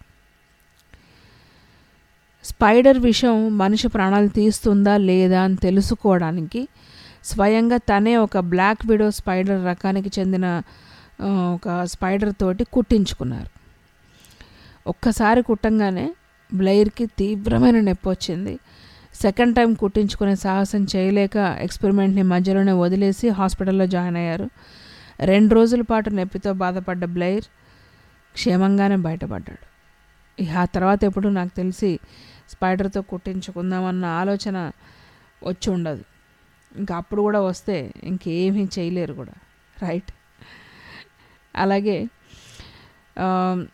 [SPEAKER 3] స్పైడర్ విషం మనిషి ప్రాణాలు తీస్తుందా లేదా అని తెలుసుకోవడానికి స్వయంగా తనే ఒక బ్లాక్ విడో స్పైడర్ రకానికి చెందిన ఆ, ఒక స్పైడర్ తోటి కుట్టించుకున్నారు ఒక్కసారి కుట్టంగానే బ్లైర్కి తీవ్రమైన నొప్పి వచ్చింది సెకండ్ టైం కుట్టించుకునే సాహసం చేయలేక ఎక్స్పెరిమెంట్ని మధ్యలోనే వదిలేసి హాస్పిటల్లో జాయిన్ అయ్యారు రెండు రోజుల పాటు నొప్పితో బాధపడ్డ బ్లైర్ క్షేమంగానే బయటపడ్డాడు ఇక ఆ తర్వాత ఎప్పుడు నాకు తెలిసి స్పైడర్తో కుట్టించుకుందామన్న ఆలోచన వచ్చి ఉండదు ఇంకా అప్పుడు కూడా వస్తే ఇంకేమీ చేయలేరు కూడా రైట్ అలాగే ఆ,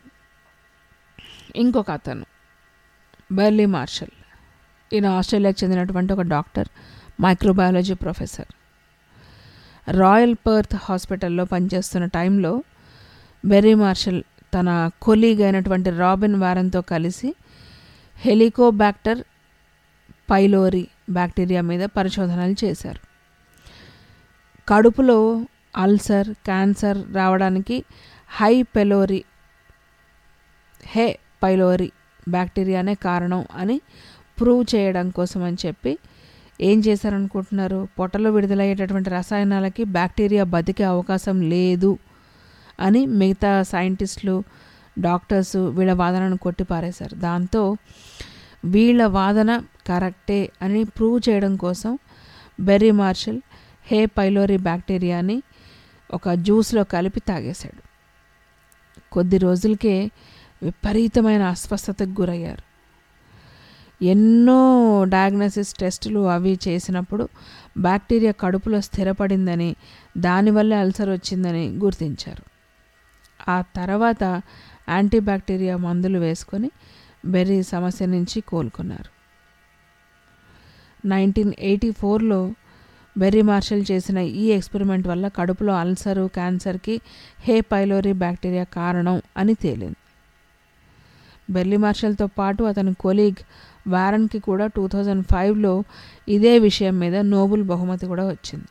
[SPEAKER 3] ఇంకొక అతను బర్లీ మార్షల్ ఈయన ఆస్ట్రేలియాకి చెందినటువంటి ఒక doctor microbiology professor Royal Perth హాస్పిటల్లో పనిచేస్తున్న టైంలో బెర్రీ మార్షల్ తన కొలీగ్ అయినటువంటి రాబిన్ వారన్తో కలిసి హెలికోబాక్టర్ పైలోరి బ్యాక్టీరియా మీద పరిశోధనలు చేశారు కడుపులో అల్సర్ క్యాన్సర్ రావడానికి హై పెలోరి హే పైలోరి బ్యాక్టీరియానే కారణం అని ప్రూవ్ చేయడం కోసం అని చెప్పి ఏం చేశారనుకుంటున్నారు పొట్టలో విడుదలయ్యేటటువంటి రసాయనాలకి బ్యాక్టీరియా బతికే అవకాశం లేదు అని మిగతా సైంటిస్టులు డాక్టర్స్ వీళ్ళ వాదనను కొట్టిపారేశారు దాంతో వీళ్ళ వాదన కరెక్టే అని ప్రూవ్ చేయడం కోసం బెర్రీ మార్షల్ హే పైలోరీ బ్యాక్టీరియాని ఒక జ్యూస్లో కలిపి తాగేశాడు కొద్ది రోజులకే విపరీతమైన అస్వస్థతకు గురయ్యారు ఎన్నో డయాగ్నోసిస్ టెస్టులు అవి చేసినప్పుడు బ్యాక్టీరియా కడుపులో స్థిరపడిందని దానివల్లే అల్సర్ వచ్చిందని గుర్తించారు ఆ తర్వాత యాంటీబ్యాక్టీరియా మందులు వేసుకొని బెర్రీ సమస్య నుంచి కోలుకున్నారు నైన్టీన్ ఎయిటీ ఫోర్లో బెర్రీ మార్షల్ చేసిన ఈ ఎక్స్పెరిమెంట్ వల్ల కడుపులో అల్సరు క్యాన్సర్కి హే పైలోరీ బ్యాక్టీరియా కారణం అని తేలింది బెర్లీ మార్షల్తో పాటు అతని కొలీగ్ వారన్కి కూడా టూ థౌజండ్ ఫైవ్లో ఇదే విషయం మీద నోబుల్ బహుమతి కూడా వచ్చింది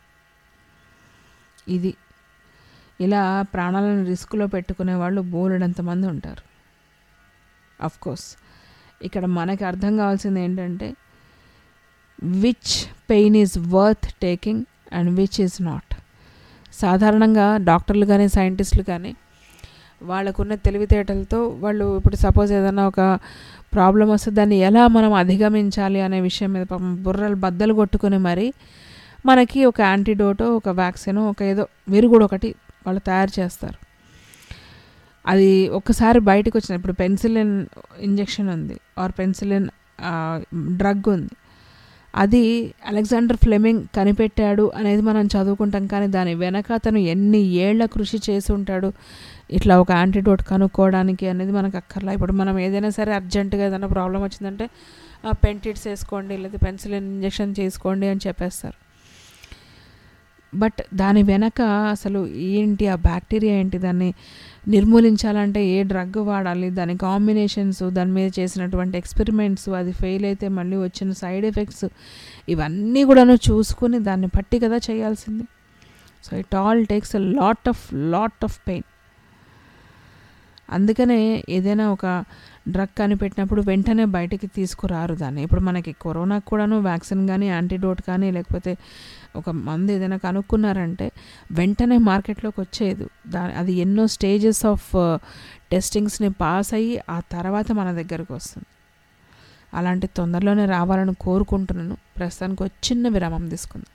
[SPEAKER 3] ఇది ఇలా ప్రాణాలను రిస్క్లో పెట్టుకునే వాళ్ళు బోలెడంతమంది ఉంటారు అఫ్ కోర్స్ ఇక్కడ మనకి అర్థం కావాల్సింది ఏంటంటే which pain is worth taking and which is not సాధారణంగా డాక్టర్లు కానీ సైంటిస్టులు కానీ వాళ్ళకున్న తెలివితేటలతో వాళ్ళు ఇప్పుడు సపోజ్ ఏదైనా ఒక ప్రాబ్లం వస్తే దాన్ని ఎలా మనం అధిగమించాలి అనే విషయం మీద పాపం బుర్రలు బద్దలు కొట్టుకుని మరి మనకి ఒక యాంటీడోటో ఒక వ్యాక్సిన్ ఒక ఏదో విరుగుడు ఒకటి వాళ్ళు తయారు చేస్తారు అది ఒక్కసారి బయటకు వచ్చిన ఇప్పుడు పెన్సిలిన్ ఇంజెక్షన్ ఉంది ఆర్ పెన్సిలిన్ డ్రగ్ ఉంది అది అలెగ్జాండర్ ఫ్లెమింగ్ కనిపెట్టాడు అనేది మనం చదువుకుంటాం కానీ దాని వెనక అతను ఎన్ని ఏళ్ల కృషి చేసి ఉంటాడు ఇట్లా ఒక యాంటీడోట్ కనుక్కోవడానికి అనేది మనకు అక్కర్లా ఇప్పుడు మనం ఏదైనా సరే అర్జెంటుగా ఏదైనా ప్రాబ్లం వచ్చిందంటే పెంటిట్స్ వేసుకోండి లేదా పెన్సిలిన్ ఇంజెక్షన్ చేసుకోండి అని చెప్పేస్తారు బట్ దాని వెనక అసలు ఏంటి ఆ బ్యాక్టీరియా ఏంటి దాన్ని నిర్మూలించాలంటే ఏ డ్రగ్ వాడాలి దాని కాంబినేషన్స్ దాని మీద చేసినటువంటి ఎక్స్పెరిమెంట్స్ అది ఫెయిల్ అయితే మళ్ళీ వచ్చిన సైడ్ ఎఫెక్ట్స్ ఇవన్నీ కూడాను చూసుకుని దాన్ని పట్టి కదా చేయాల్సింది so it all takes a lot of lot of pain అందుకనే ఏదైనా ఒక డ్రగ్ కనిపెట్టినప్పుడు వెంటనే బయటికి తీసుకురారు దాన్ని ఇప్పుడు మనకి కరోనాకు కూడాను వ్యాక్సిన్ కానీ యాంటీడోట్ కానీ లేకపోతే ఒక మందు ఏదైనా కనుక్కున్నారంటే వెంటనే మార్కెట్లోకి వచ్చేది దా అది ఎన్నో స్టేజెస్ ఆఫ్ టెస్టింగ్స్ని పాస్ అయ్యి ఆ తర్వాత మన దగ్గరకు వస్తుంది అలాంటి తొందరలోనే రావాలని కోరుకుంటున్నాను ప్రస్తుతానికి ఒక చిన్న విరామం తీసుకుందాం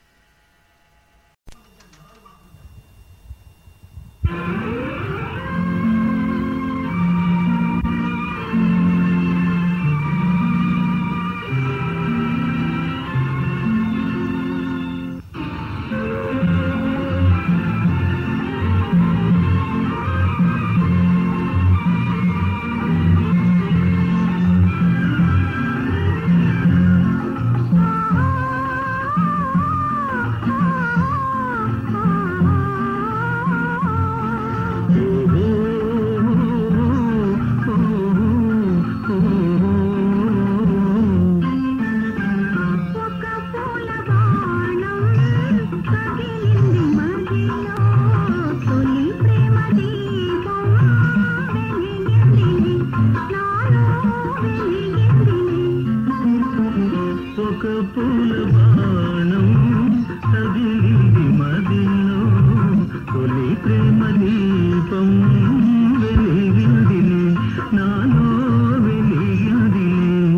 [SPEAKER 8] పూల బాణం తగిలింది మదిలో తొలి ప్రేమ దీపం వెలిగిందిలే నాలో వెలిగిందిలే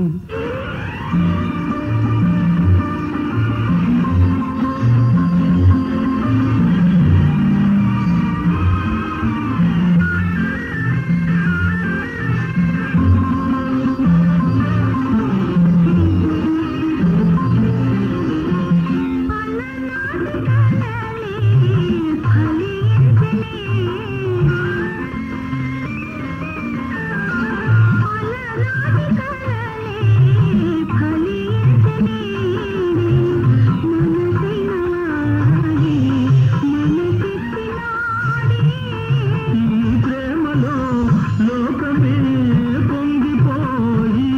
[SPEAKER 8] ఈ ప్రేమలో లోకమే పొంగిపోయి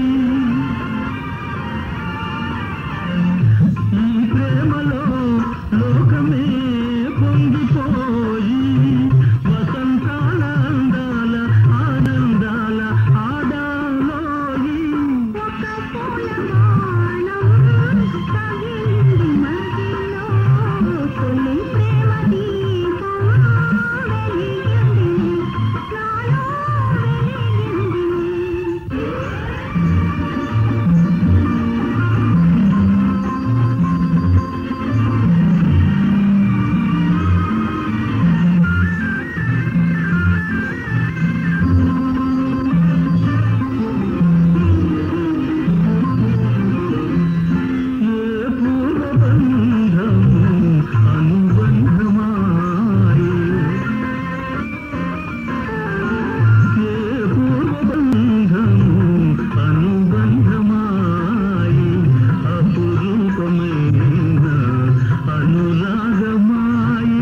[SPEAKER 8] ఈ ప్రేమలో లోకమే పొంగిపోయి వసంతాల అందాల ఆనందాల ఆడాలోయి ఒక పూల బాణం తగిలింది మదిలో తొలి ప్రేమ దీపం వెలిగింది నాలో వెలిగింది ఏ పూర్వబంధము అనుబంధమాయి ఏ పూర్వబంధము అనుబంధమాయి అపురూపమైన అనురాగమాయి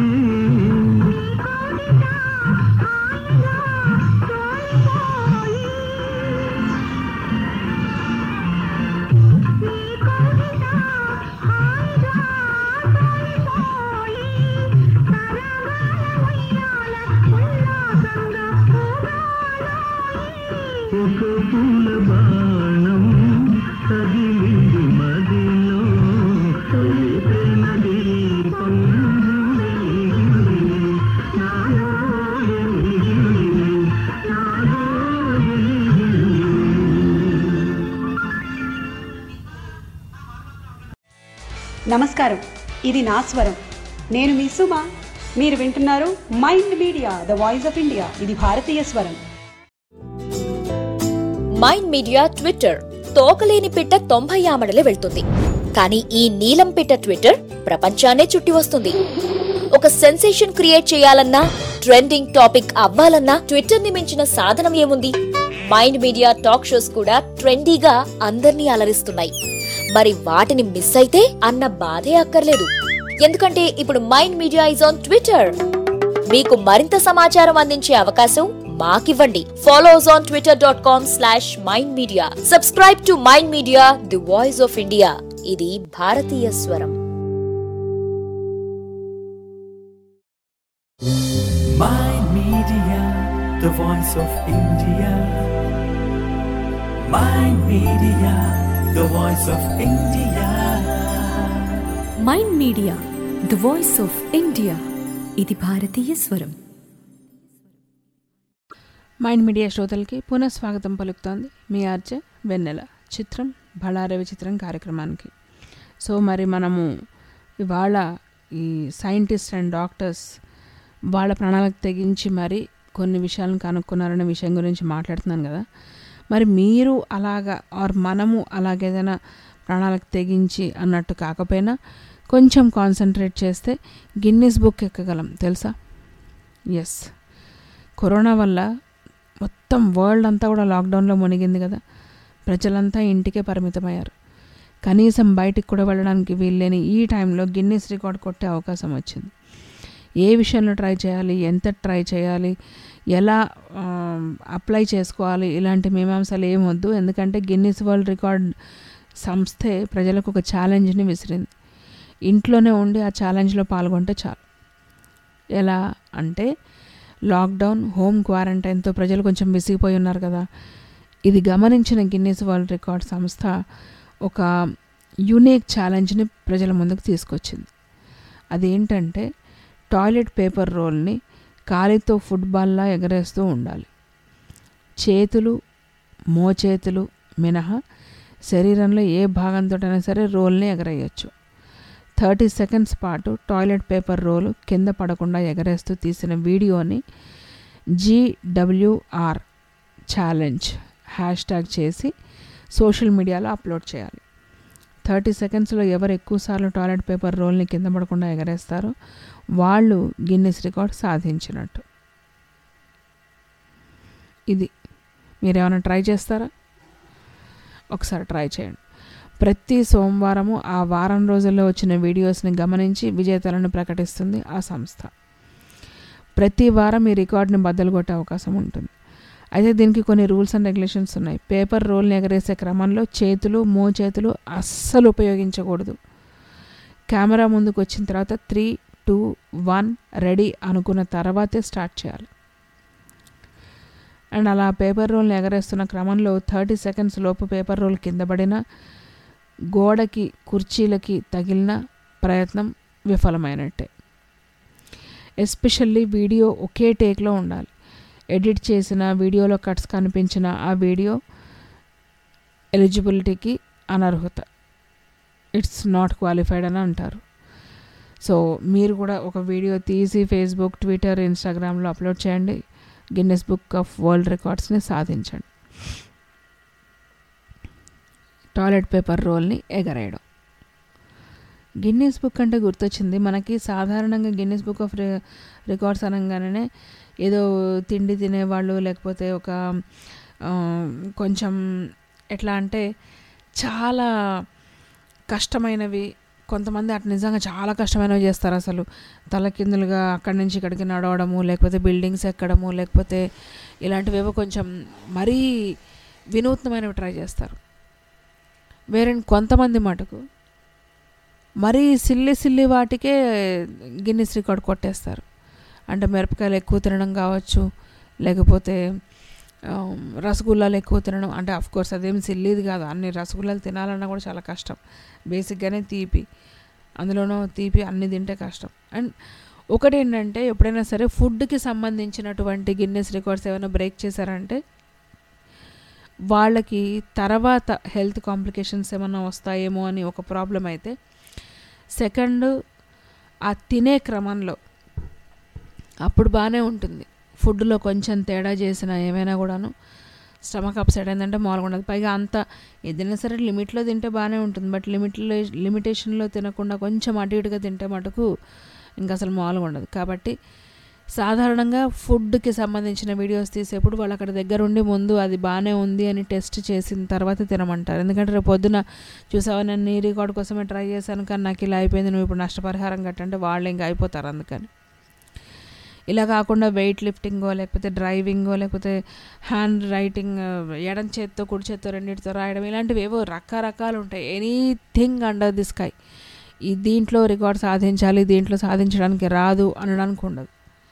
[SPEAKER 8] ఒక పూల బాణం తగిలింది మదిలో తొలి ప్రేమ దీపం వెలిగింది. నాలో వెలిగింది. నాలో వెలిగింది.
[SPEAKER 10] నమస్కారం ఇది నా స్వరం నేను మీ సుమ మీరు వింటున్నారు mind media the voice of India ఇది భారతీయ స్వరం
[SPEAKER 6] మైండ్ మీడియా ట్విట్టర్ తోకలేని పిట్ట తొంభై ఆమడలు వెళ్తుంది కానీ ఈ నీలం పిట్ట ట్విట్టర్ ప్రపంచాన్నే చుట్టి వస్తుంది ఒక సెన్సేషన్ క్రియేట్ చేయాలన్నా ట్రెండింగ్ టాపిక్ అవ్వాలన్నా ట్విట్టర్ ని మించిన సాధనం ఏముంది మైండ్ మీడియా టాక్ షోస్ కూడా ట్రెండీగా అందర్నీ అలరిస్తున్నాయి మరి వాటిని మిస్ అయితే అన్న బాధే అక్కర్లేదు ఎందుకంటే ఇప్పుడు mind media is on Twitter మీకు మరింత సమాచారం అందించే అవకాశం మాకివ్వండి follows on Twitter dot com slash mind media subscribe to mind media the voice of India ఇది భారతీయ స్వరం
[SPEAKER 1] Mind Media, the voice of India. Mind Media, the voice of India.
[SPEAKER 2] Mind media the voice of India ఇది భారతీయ స్వరం
[SPEAKER 3] మైండ్ media శ్రోతలకి పునః స్వాగతం పలుకుతోంది మీ ఆర్జే వెన్నెల చిత్రం బళారవి చిత్రం కార్యక్రమానికి సో మరి మనము ఇవాళ ఈ సైంటిస్ట్ అండ్ డాక్టర్స్ వాళ్ళ ప్రాణాలకు తెగించి మరి కొన్ని విషయాలను కనుక్కున్నారనే విషయం గురించి మాట్లాడుతున్నాను కదా మరి మీరు అలాగా ఆర్ మనము అలాగేదైనా ప్రాణాలకు తెగించి అన్నట్టు కాకపోయినా కొంచెం కాన్సన్ట్రేట్ చేస్తే గిన్నీస్ బుక్ ఎక్కగలం తెలుసా ఎస్ కరోనా వల్ల మొత్తం వరల్డ్ అంతా కూడా లాక్డౌన్లో మునిగింది కదా ప్రజలంతా ఇంటికే పరిమితమయ్యారు కనీసం బయటికి కూడా వెళ్ళడానికి వీల్లేని ఈ టైంలో గిన్నీస్ రికార్డ్ కొట్టే అవకాశం వచ్చింది ఏ విషయంలో ట్రై చేయాలి ఎంత ట్రై చేయాలి ఎలా అప్లై చేసుకోవాలి ఇలాంటి మీమాంసలు ఏం వద్దు ఎందుకంటే గిన్నీస్ వరల్డ్ రికార్డ్ సంస్థే ప్రజలకు ఒక ఛాలెంజ్ని విసిరింది ఇంట్లోనే ఉండి ఆ ఛాలెంజ్లో పాల్గొంటే చాలు ఎలా అంటే లాక్డౌన్ హోమ్ క్వారంటైన్తో ప్రజలు కొంచెం విసిగిపోయి ఉన్నారు కదా ఇది గమనించిన గిన్నీస్ వరల్డ్ రికార్డ్ సంస్థ ఒక యూనిక్ ఛాలెంజ్ని ప్రజల ముందుకు తీసుకొచ్చింది అదేంటంటే టాయిలెట్ పేపర్ రోల్ని కాలితో ఫుట్బాల్లా ఎగరేస్తూ ఉండాలి చేతులు మోచేతులు మినహా శరీరంలో ఏ భాగంతోటైనా సరే రోల్ని ఎగరేయచ్చు థర్టీ సెకండ్స్ పాటు టాయిలెట్ పేపర్ రోల్ కింద పడకుండా ఎగరేస్తూ తీసిన వీడియోని జీడబ్ల్యూఆర్ ఛాలెంజ్ హ్యాష్ ట్యాగ్ చేసి సోషల్ మీడియాలో అప్లోడ్ చేయాలి థర్టీ సెకండ్స్లో ఎవరు ఎక్కువసార్లు టాయిలెట్ పేపర్ రోల్ని కింద పడకుండా ఎగరేస్తారో వాళ్ళు గిన్నెస్ రికార్డ్ సాధించినట్టు ఇది మీరేమైనా ట్రై చేస్తారా ఒకసారి ట్రై చేయండి ప్రతి సోమవారము ఆ వారం రోజుల్లో వచ్చిన వీడియోస్ని గమనించి విజేతలను ప్రకటిస్తుంది ఆ సంస్థ ప్రతి వారం ఈ రికార్డుని బద్దలు కొట్టే అవకాశం ఉంటుంది అయితే దీనికి కొన్ని రూల్స్ అండ్ రెగ్యులేషన్స్ ఉన్నాయి పేపర్ రోల్ని ఎగరేసే క్రమంలో చేతులు మోచేతులు అస్సలు ఉపయోగించకూడదు కెమెరా ముందుకు వచ్చిన తర్వాత త్రీ టూ వన్ రెడీ అనుకున్న తర్వాతే స్టార్ట్ చేయాలి అండ్ అలా పేపర్ రోల్ని ఎగరేస్తున్న క్రమంలో థర్టీ సెకండ్స్ లోపు పేపర్ రోల్ కింద పడిన గోడకి కుర్చీలకి తగిలిన ప్రయత్నం విఫలమైనట్టే ఎస్పెషల్లీ వీడియో ఒకే టేక్లో ఉండాలి ఎడిట్ చేసిన వీడియోలో కట్స్ కనిపించిన ఆ వీడియో ఎలిజిబిలిటీకి అనర్హత ఇట్స్ నాట్ క్వాలిఫైడ్ అని అంటారు సో మీరు కూడా ఒక వీడియో తీసి ఫేస్బుక్ ట్విట్టర్ ఇన్స్టాగ్రామ్లో అప్లోడ్ చేయండి గిన్నెస్ బుక్ ఆఫ్ వరల్డ్ రికార్డ్స్ని సాధించండి టాయిలెట్ పేపర్ రోల్ని ఎగరేయడం గిన్నీస్ బుక్ అంటే గుర్తొచ్చింది మనకి సాధారణంగా గిన్నీస్ బుక్ ఆఫ్ రికార్డ్స్ అనగానే ఏదో తిండి తినేవాళ్ళు లేకపోతే ఒక ఆ, కొంచెం ఎట్లా అంటే చాలా కష్టమైనవి కొంతమంది అటు నిజంగా చాలా కష్టమైనవి చేస్తారు అసలు తలకిందులుగా అక్కడి నుంచి ఇక్కడికి నడవడము లేకపోతే బిల్డింగ్స్ ఎక్కడము లేకపోతే ఇలాంటివేవో కొంచెం మరీ వినూత్నమైనవి ట్రై చేస్తారు వేరే కొంతమంది మటుకు మరీ సిల్లి సిల్లి వాటికే గిన్నిస్ రికార్డ్ కొట్టేస్తారు అంటే మిరపకాయలు ఎక్కువ తినడం కావచ్చు లేకపోతే ఆ, రసగుల్లాలు ఎక్కువ తినడం అంటే అఫ్ కోర్స్ అదేం సిల్లిది కాదు అన్ని రసగుల్లాలు తినాలన్నా కూడా చాలా కష్టం బేసిక్గానే తీపి అందులోనూ తీపి అన్ని తింటే కష్టం అండ్ ఒకటి ఏంటంటే ఎప్పుడైనా సరే ఫుడ్కి సంబంధించినటువంటి గిన్నెస్ రికార్డ్స్ ఏమైనా బ్రేక్ చేశారంటే వాళ్ళకి తర్వాత హెల్త్ కాంప్లికేషన్స్ ఏమైనా వస్తాయేమో అని ఒక ప్రాబ్లం అయితే సెకండ్ ఆ తినే క్రమంలో అప్పుడు బాగానే ఉంటుంది ఫుడ్లో కొంచెం తేడా చేసిన ఏమైనా కూడాను స్టమక్ అప్సెట్ అయిందంటే మామూలుగా ఉండదు పైగా అంత ఏదైనా సరే లిమిట్లో తింటే బాగానే ఉంటుంది బట్ లిమిట్లో లిమిటేషన్లో తినకుండా కొంచెం అటు ఇటుగా తింటే మటుకు ఇంకా అసలు మామూలుగా ఉండదు కాబట్టి సాధారణంగా ఫుడ్కి సంబంధించిన వీడియోస్ తీసేప్పుడు వాళ్ళు అక్కడ దగ్గర ఉండి ముందు అది బాగానే ఉంది అని టెస్ట్ చేసిన తర్వాత తినమంటారు ఎందుకంటే రేపు పొద్దున చూసావా నేను నీ రికార్డ్ కోసమే ట్రై చేశాను కానీ నాకు ఇలా అయిపోయింది నువ్వు ఇప్పుడు నష్టపరిహారం కట్టంటే వాళ్ళు ఇంకా అయిపోతారు అందుకని ఇలా కాకుండా వెయిట్ లిఫ్టింగో లేకపోతే డ్రైవింగో లేకపోతే హ్యాండ్ రైటింగ్ ఎడం చేత్తో కుడి చేత్తో రెండింటితో రాయడం ఇలాంటివి ఏవో రకరకాలు ఉంటాయి ఎనీథింగ్ అండర్ ది స్కై ఈ దీంట్లో రికార్డ్ సాధించాలి దీంట్లో సాధించడానికి రాదు అనడానికి ఉండదు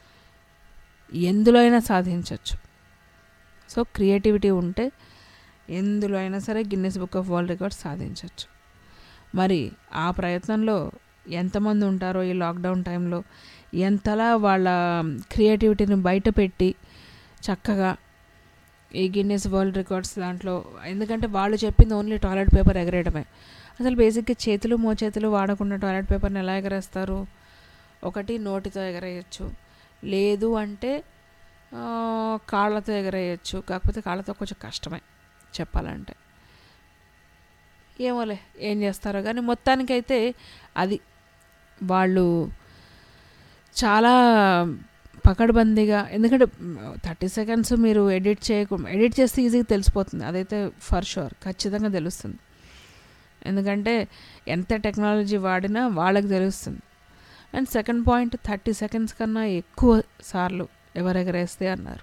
[SPEAKER 3] ఎందులో అయినా సాధించవచ్చు సో క్రియేటివిటీ ఉంటే ఎందులో అయినా సరే Guinness book of world record సాధించవచ్చు మరి ఆ ప్రయత్నంలో ఎంతమంది ఉంటారో ఈ లాక్డౌన్ టైంలో ఎంతలా వాళ్ళ క్రియేటివిటీని బయట పెట్టి చక్కగా ఈ గిన్నెస్ వరల్డ్ రికార్డ్స్ దాంట్లో ఎందుకంటే వాళ్ళు చెప్పింది ఓన్లీ టాయిలెట్ పేపర్ ఎగరేయడమే అసలు బేసిక్గా చేతులు మోచేతులు వాడకుండా టాయిలెట్ పేపర్ని ఎలా ఎగరేస్తారు ఒకటి నోటితో ఎగరేయచ్చు లేదు అంటే ఆ, కాళ్ళతో ఎగరేయచ్చు కాకపోతే కాళ్ళతో కొంచెం కష్టమే చెప్పాలంటే ఏమోలే ఏం చేస్తారో కానీ మొత్తానికైతే అది వాళ్ళు చాలా పకడ్బందీగా ఎందుకంటే థర్టీ సెకండ్స్ మీరు ఎడిట్ చేయకుండా ఎడిట్ చేస్తే ఈజీగా తెలిసిపోతుంది అదైతే ఫర్ షూర్ ఖచ్చితంగా తెలుస్తుంది ఎందుకంటే ఎంత టెక్నాలజీ వాడినా వాళ్ళకి తెలుస్తుంది and second point thirty seconds కన్నా ఎక్కువ సార్లు ఎవరెగరేస్తే అన్నారు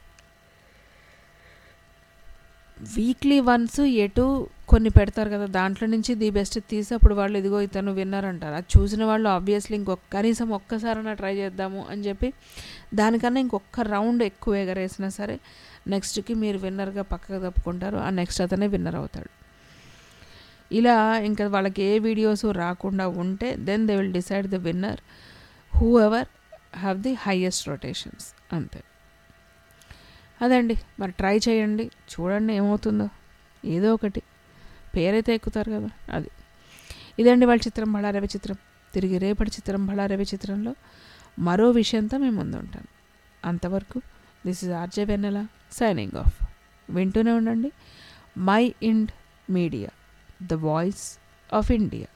[SPEAKER 3] వీక్లీ వన్స్ ఎటు కొన్ని పెడతారు కదా దాంట్లో నుంచి ది బెస్ట్ తీసి అప్పుడు వాళ్ళు ఇదిగో ఇతను విన్నర్ అంటారు అది చూసిన వాళ్ళు ఆబ్వియస్లీ ఇంకొక కనీసం ఒక్కసారైనా ట్రై చేద్దాము అని చెప్పి దానికన్నా ఇంకొక రౌండ్ ఎక్కువ ఎగరేసినా సరే నెక్స్ట్కి మీరు విన్నర్గా పక్కకు తప్పుకుంటారు ఆ నెక్స్ట్ అతనే విన్నర్ అవుతాడు ఇలా ఇంకా వాళ్ళకి ఏ వీడియోస్ రాకుండా ఉంటే then they will decide the winner whoever have the highest rotations అంతే అదండి మరి ట్రై చేయండి చూడండి ఏమవుతుందో ఏదో ఒకటి పేరైతే ఎక్కుతారు కదా అది ఇదండి వాళ్ళ చిత్రం బళారవి చిత్రం తిరిగి రేపటి చిత్రం బళారవి చిత్రంలో మరో విషయంతో మేము ముందు ఉంటాను అంతవరకు this is RJ Vennela signing off వింటూనే ఉండండి mind media the voice of India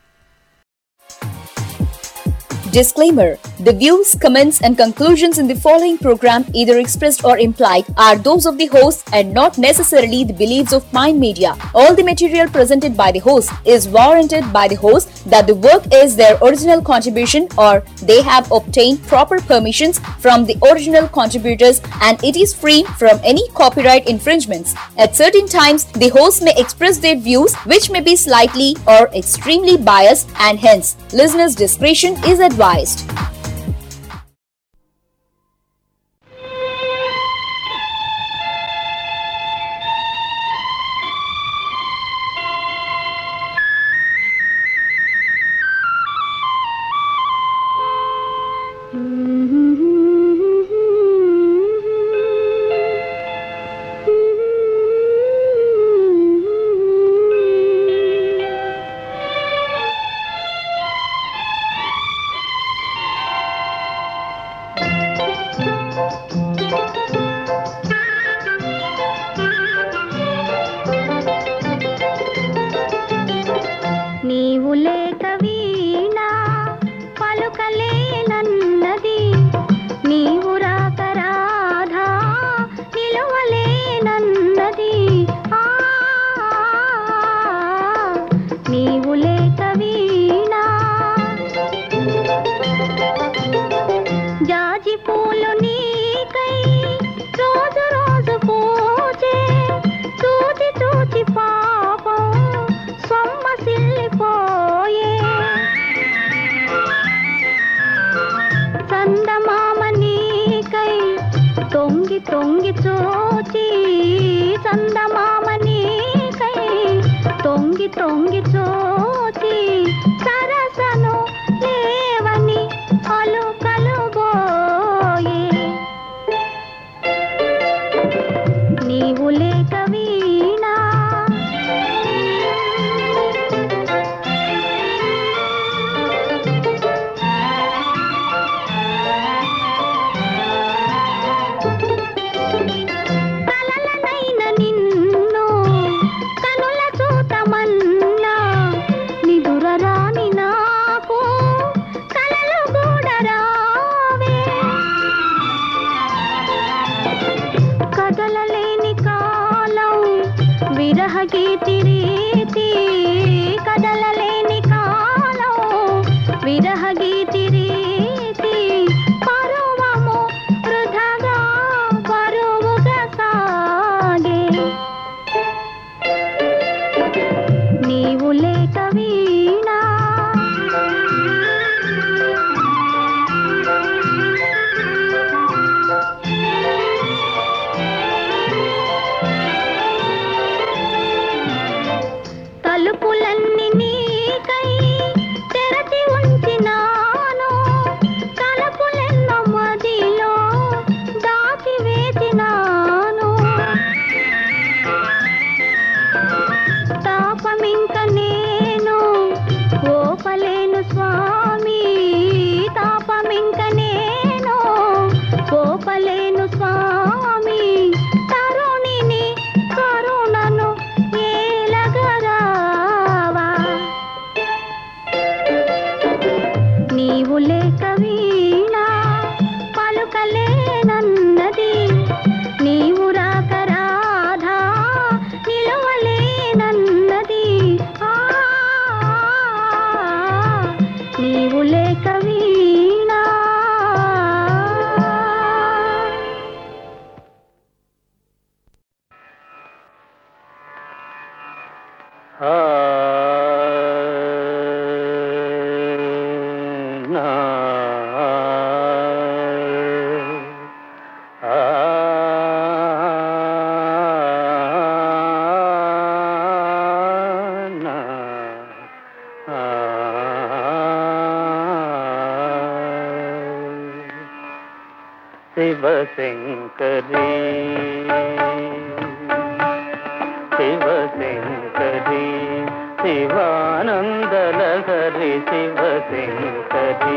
[SPEAKER 6] Disclaimer The views, comments, and conclusions in the following program, either expressed or implied, are those of the host and not necessarily the beliefs of Mind Media. All the material presented by the host is warranted by the host that the work is their original contribution or they have obtained proper permissions from the original contributors and it is free from any copyright infringements. At certain times, the host may express their views which may be slightly or extremely biased and hence listeners' discretion is advised.
[SPEAKER 4] నీవు లేక వీణా పలుకలేనన్నది నీవు రాక రాధా నిలువలేనన్నది ఆ, నీవు లేక వీణా జాజి పూలు నీకై రోజు రోజు పూజే చూచి చూచి పాపం సొమ్మసిల్లిపోయే చందమామ నీకై తొంగి తొంగి చూచి చందమామ నీకై తొంగి తొంగి చూచి సరసను లేవని అలు కలుబోయే నీవు లేక వీణా కలలనైన నిన్ను కనుల చూతమన్నా నిదుర రాని నాకు కలలు కూడా రావే కదలలేని కాలం విరహ గీతి రీతి కదలలేని కాలం విరహ గీతి రీతి పరువము వృధగా పరువుగా సాగే నీవు లేక వీణా తలుపులన్నీ నీకై తెరచి ఉంచినాను తలుపులెన్నో మదిలో దాచి వేచినాను తాపమింక నేను ఓపలేను స్వామి తాపమింక నేను ఓపలేను స్వామి తరుణిని కరుణను ఏలగరావా నీవు లేక వీణా పలుకలేనన్నది నీవు రాక రాధా నిలవలేనన్నది ఆ, నీవు లేక వీణా
[SPEAKER 8] నా
[SPEAKER 11] శివశంకరీ శివశంకరీ శివానందలహరి శివశంకరీ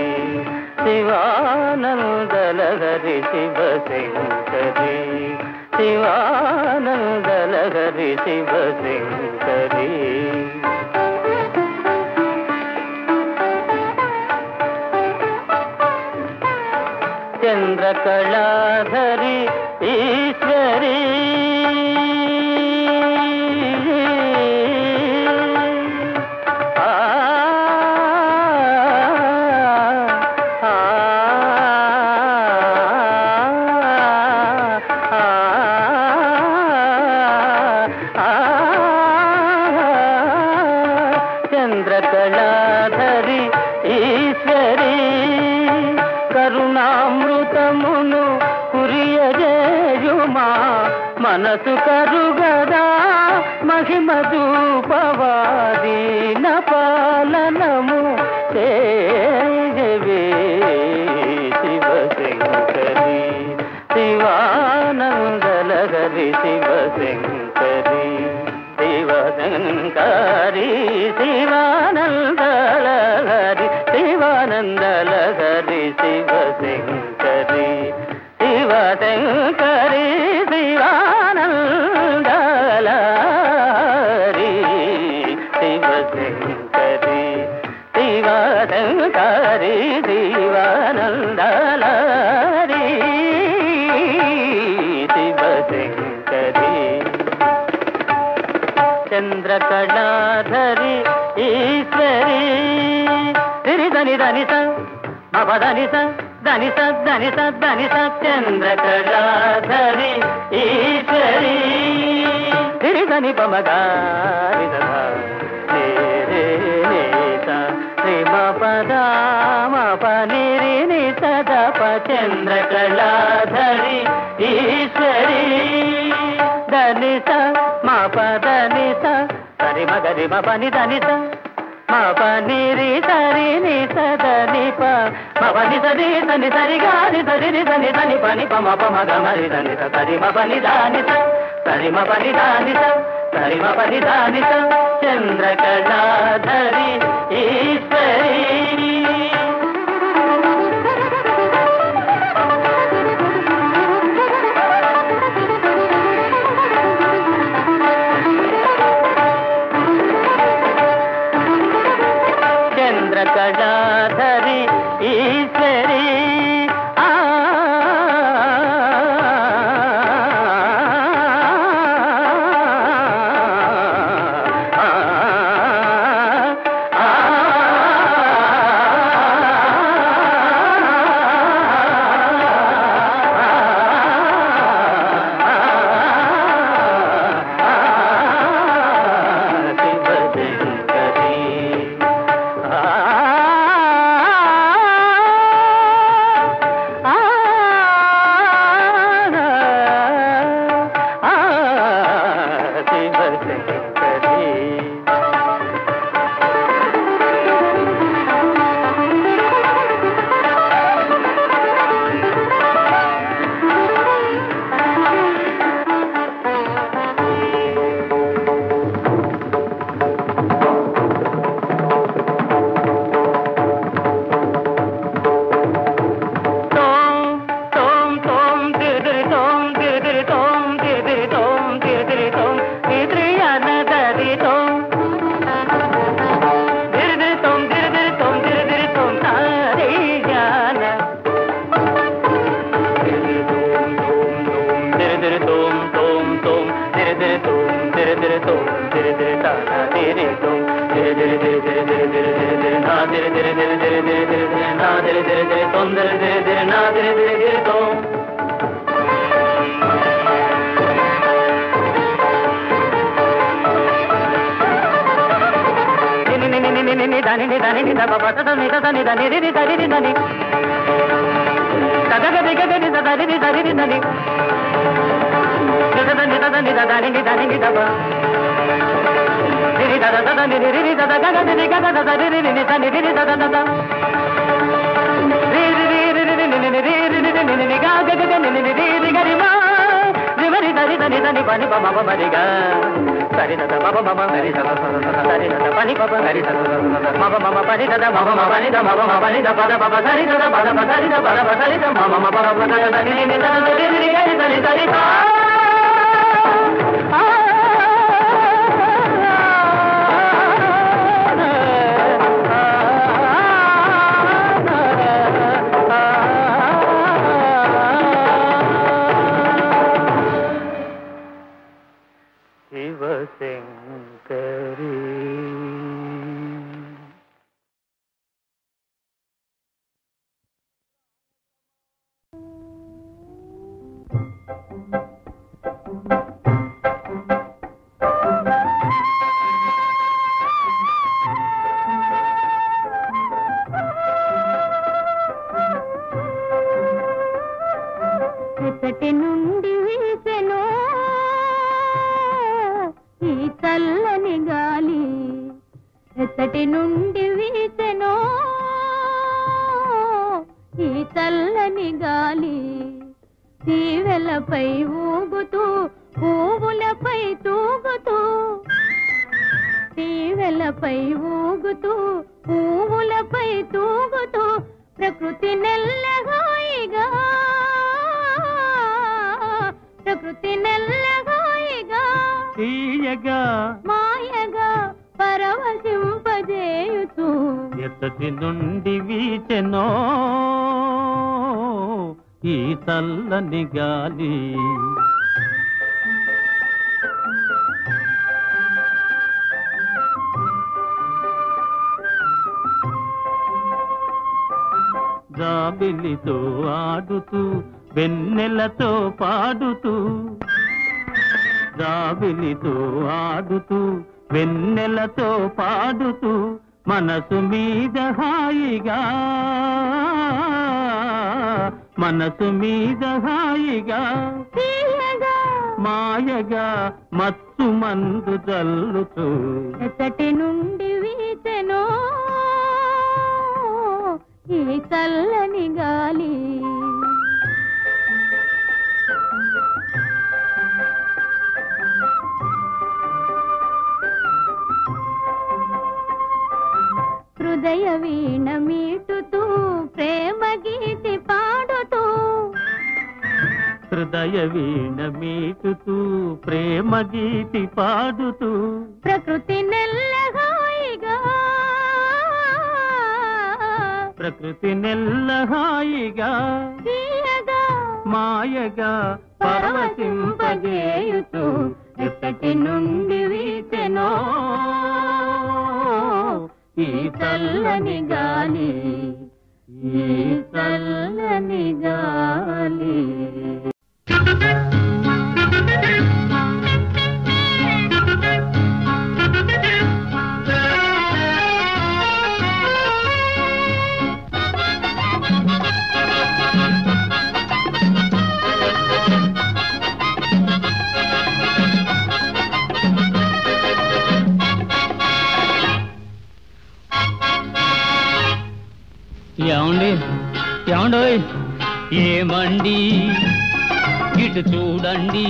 [SPEAKER 11] శివానందలహరి శివశంకరీ శివానందలహరి శివశంకరీ చంద్రకళాధరి ఈశ్వరీ ఆ, ఆ, ఆ, చంద్రకళాధరి ఈశ్వరీ కరుణామృతమును కురియజేయుమా మనసు కరుగదా మహిమ దూపవాదీన పాలనము చేయవే శివశంకరి శివానందలహరి శివశంకరి శివశంకరి శివానందలహరి శివానందలహరి శివశంకరి శివశంకరి శివానందలహరి శివశంకరి శివశంకరి శివానందలహరి శివశంకరి చంద్రకళాధరి ఈశ్వరి ధని ధని ధని స మపదని స ధని స ధని స ధని స చంద్రకళాధరి ఈశ్వరి ధిరి ధని పమగారి పనిరి ని సదప చంద్రకళాధరి ఈశ్వరి ధనిస మా పదనిస సరి మగరి మ పని ధనిస మా పనిరి సరి ని సదని ప మ పని సరి సని సరి గారి సరి ని సని సని పని ప మ ప మ గ మరి ధనిస సరి మ పని ధానిస సరి మ పని ధానిస సరి మ పని ధానిస చంద్రకళాధరి ఈశ్వరి చంద్రకళాధరి ఈశ్వరి ఆ పని పమ మరిగా సరి దద మమ మమ సరి దద సరి దద పని పమ సరి దద మమ మమ పని దద మమ మమ పని ద మమ మమ పని ద పద పద సరి దద పద పద సరి ద పద పద సరి ద మమ మమ పద పద ద ని ని ద ద ని ని ని సరి సరి సా శివశంకరీ
[SPEAKER 4] ఎచ్చటి నుండి వీసెను ఈ చల్లని గాలి ఎచ్చటి నుండి వీసెను ఈ చల్లని గాలి తీవెలపై ఊగుతూ పువ్వులపై తూగుతూ తీవెలపై ఊగుతూ పువ్వులపై తూగుతూ ప్రకృతి నెల్లగాయిగా ప్రకృతి నెల్లగాయిగా
[SPEAKER 11] తీయగా
[SPEAKER 4] మాయగా పరవశింపజేయుచు
[SPEAKER 11] ఎత్తటి నుండి వీచెనో ఈ చల్లని గాలి జాబిలితో ఆడుతూ వెన్నెలతో పాడుతూ జాబిలితో ఆడుతూ వెన్నెలతో పాడుతూ మనసు మీద హాయిగా మనసు మీద హాయిగా
[SPEAKER 4] తీయగా
[SPEAKER 11] మాయగా మత్తు మందు జల్లుతూ
[SPEAKER 4] ఎచ్చటి నుండి వీచెను ఈ చల్లని గాలి హృదయ వీణ మీటుతూ ప్రేమ గీతి పాడుతూ
[SPEAKER 11] హృదయ వీణ మీటుతూ ప్రేమ గీతి పాడుతూ
[SPEAKER 4] ప్రకృతి నెల్లగాయిగా
[SPEAKER 11] ప్రకృతి నెల్ల హాయిగా
[SPEAKER 4] తీయగా
[SPEAKER 11] మాయగా పరవశింపజేయుతూ ఎక్కటి నుండి వీచెనో ఈ చల్లని గాలి ఈ చల్లని గాలి ఏమండి ఏమండోయ్ ఏమండి ఇటు చూడండి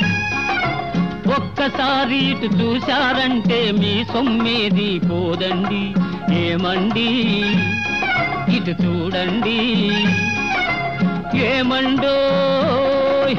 [SPEAKER 11] ఒక్కసారి ఇటు చూశారంటే మీ సొమ్మేది పోదండి ఏమండి ఇటు చూడండి ఏమండోయ్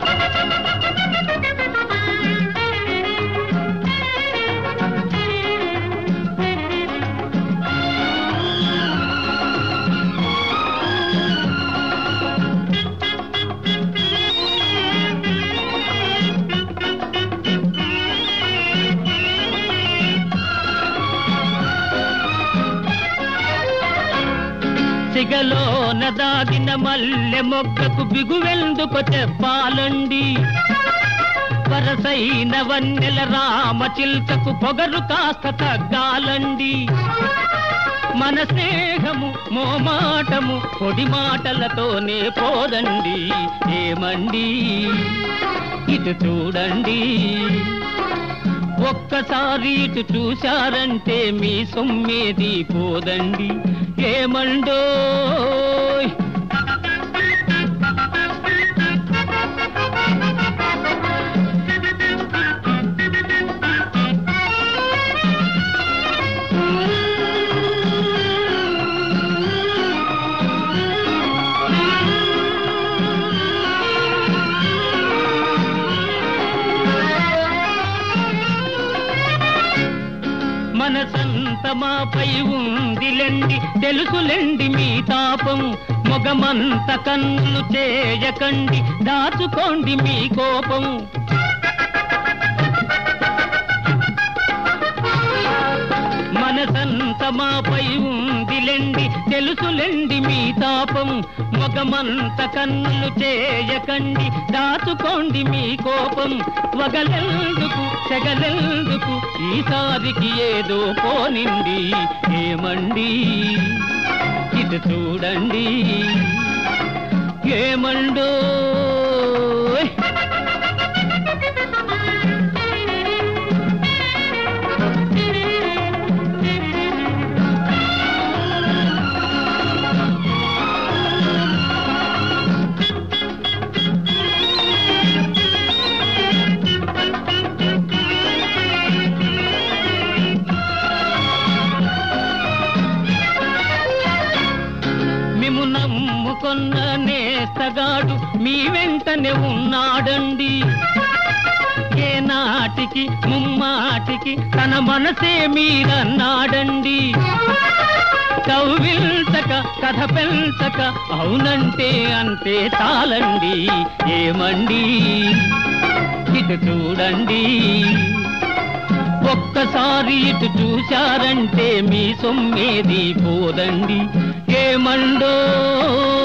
[SPEAKER 11] సిగలోన దాగిన మల్లె మొక్కకు బిగువెందుకు చెప్పాలండి వరసైన వన్నెల రామ చిల్కకు పొగరు కాస్త తగ్గాలండి మన స్నేహము మోమాటము పొడి మాటలతోనే పోదండి ఏమండి ఇటు చూడండి ఒక్కసారి ఇటు చూశారంటే మీ సొమ్మేది పోదండి ఏమండోయ్ మాపై ఉందిలెండి తెలుసులెండి మీ తాపం మొగమంత కన్నులు చేయకండి దాచుకోండి మీ కోపం మనసంత మాపై ఉందిలెండి తెలుసులెండి మీ తాపం మొగమంత కన్నులు చేయకండి దాచుకోండి మీ కోపం వగలెందుకు సెగలెందుకు ఈసారికి ఏదో పోనింది ఏమండి ఇటు చూడండి ఏమండో మిము నమ్ముకొన్న నేస్తగాడు మీ వెంటనే ఉన్నాడండి ఏ నాటికి ముమ్మాటికి తన మనసే మీరన్నాడండి కవ్విల్చక కథ పెంచక అవునంటే అంతే చాలండి ఏమండి ఇటు చూడండి ఒక్కసారి ఇటు చూశారంటే మీ సొమ్మేది పోదండి ఏమండో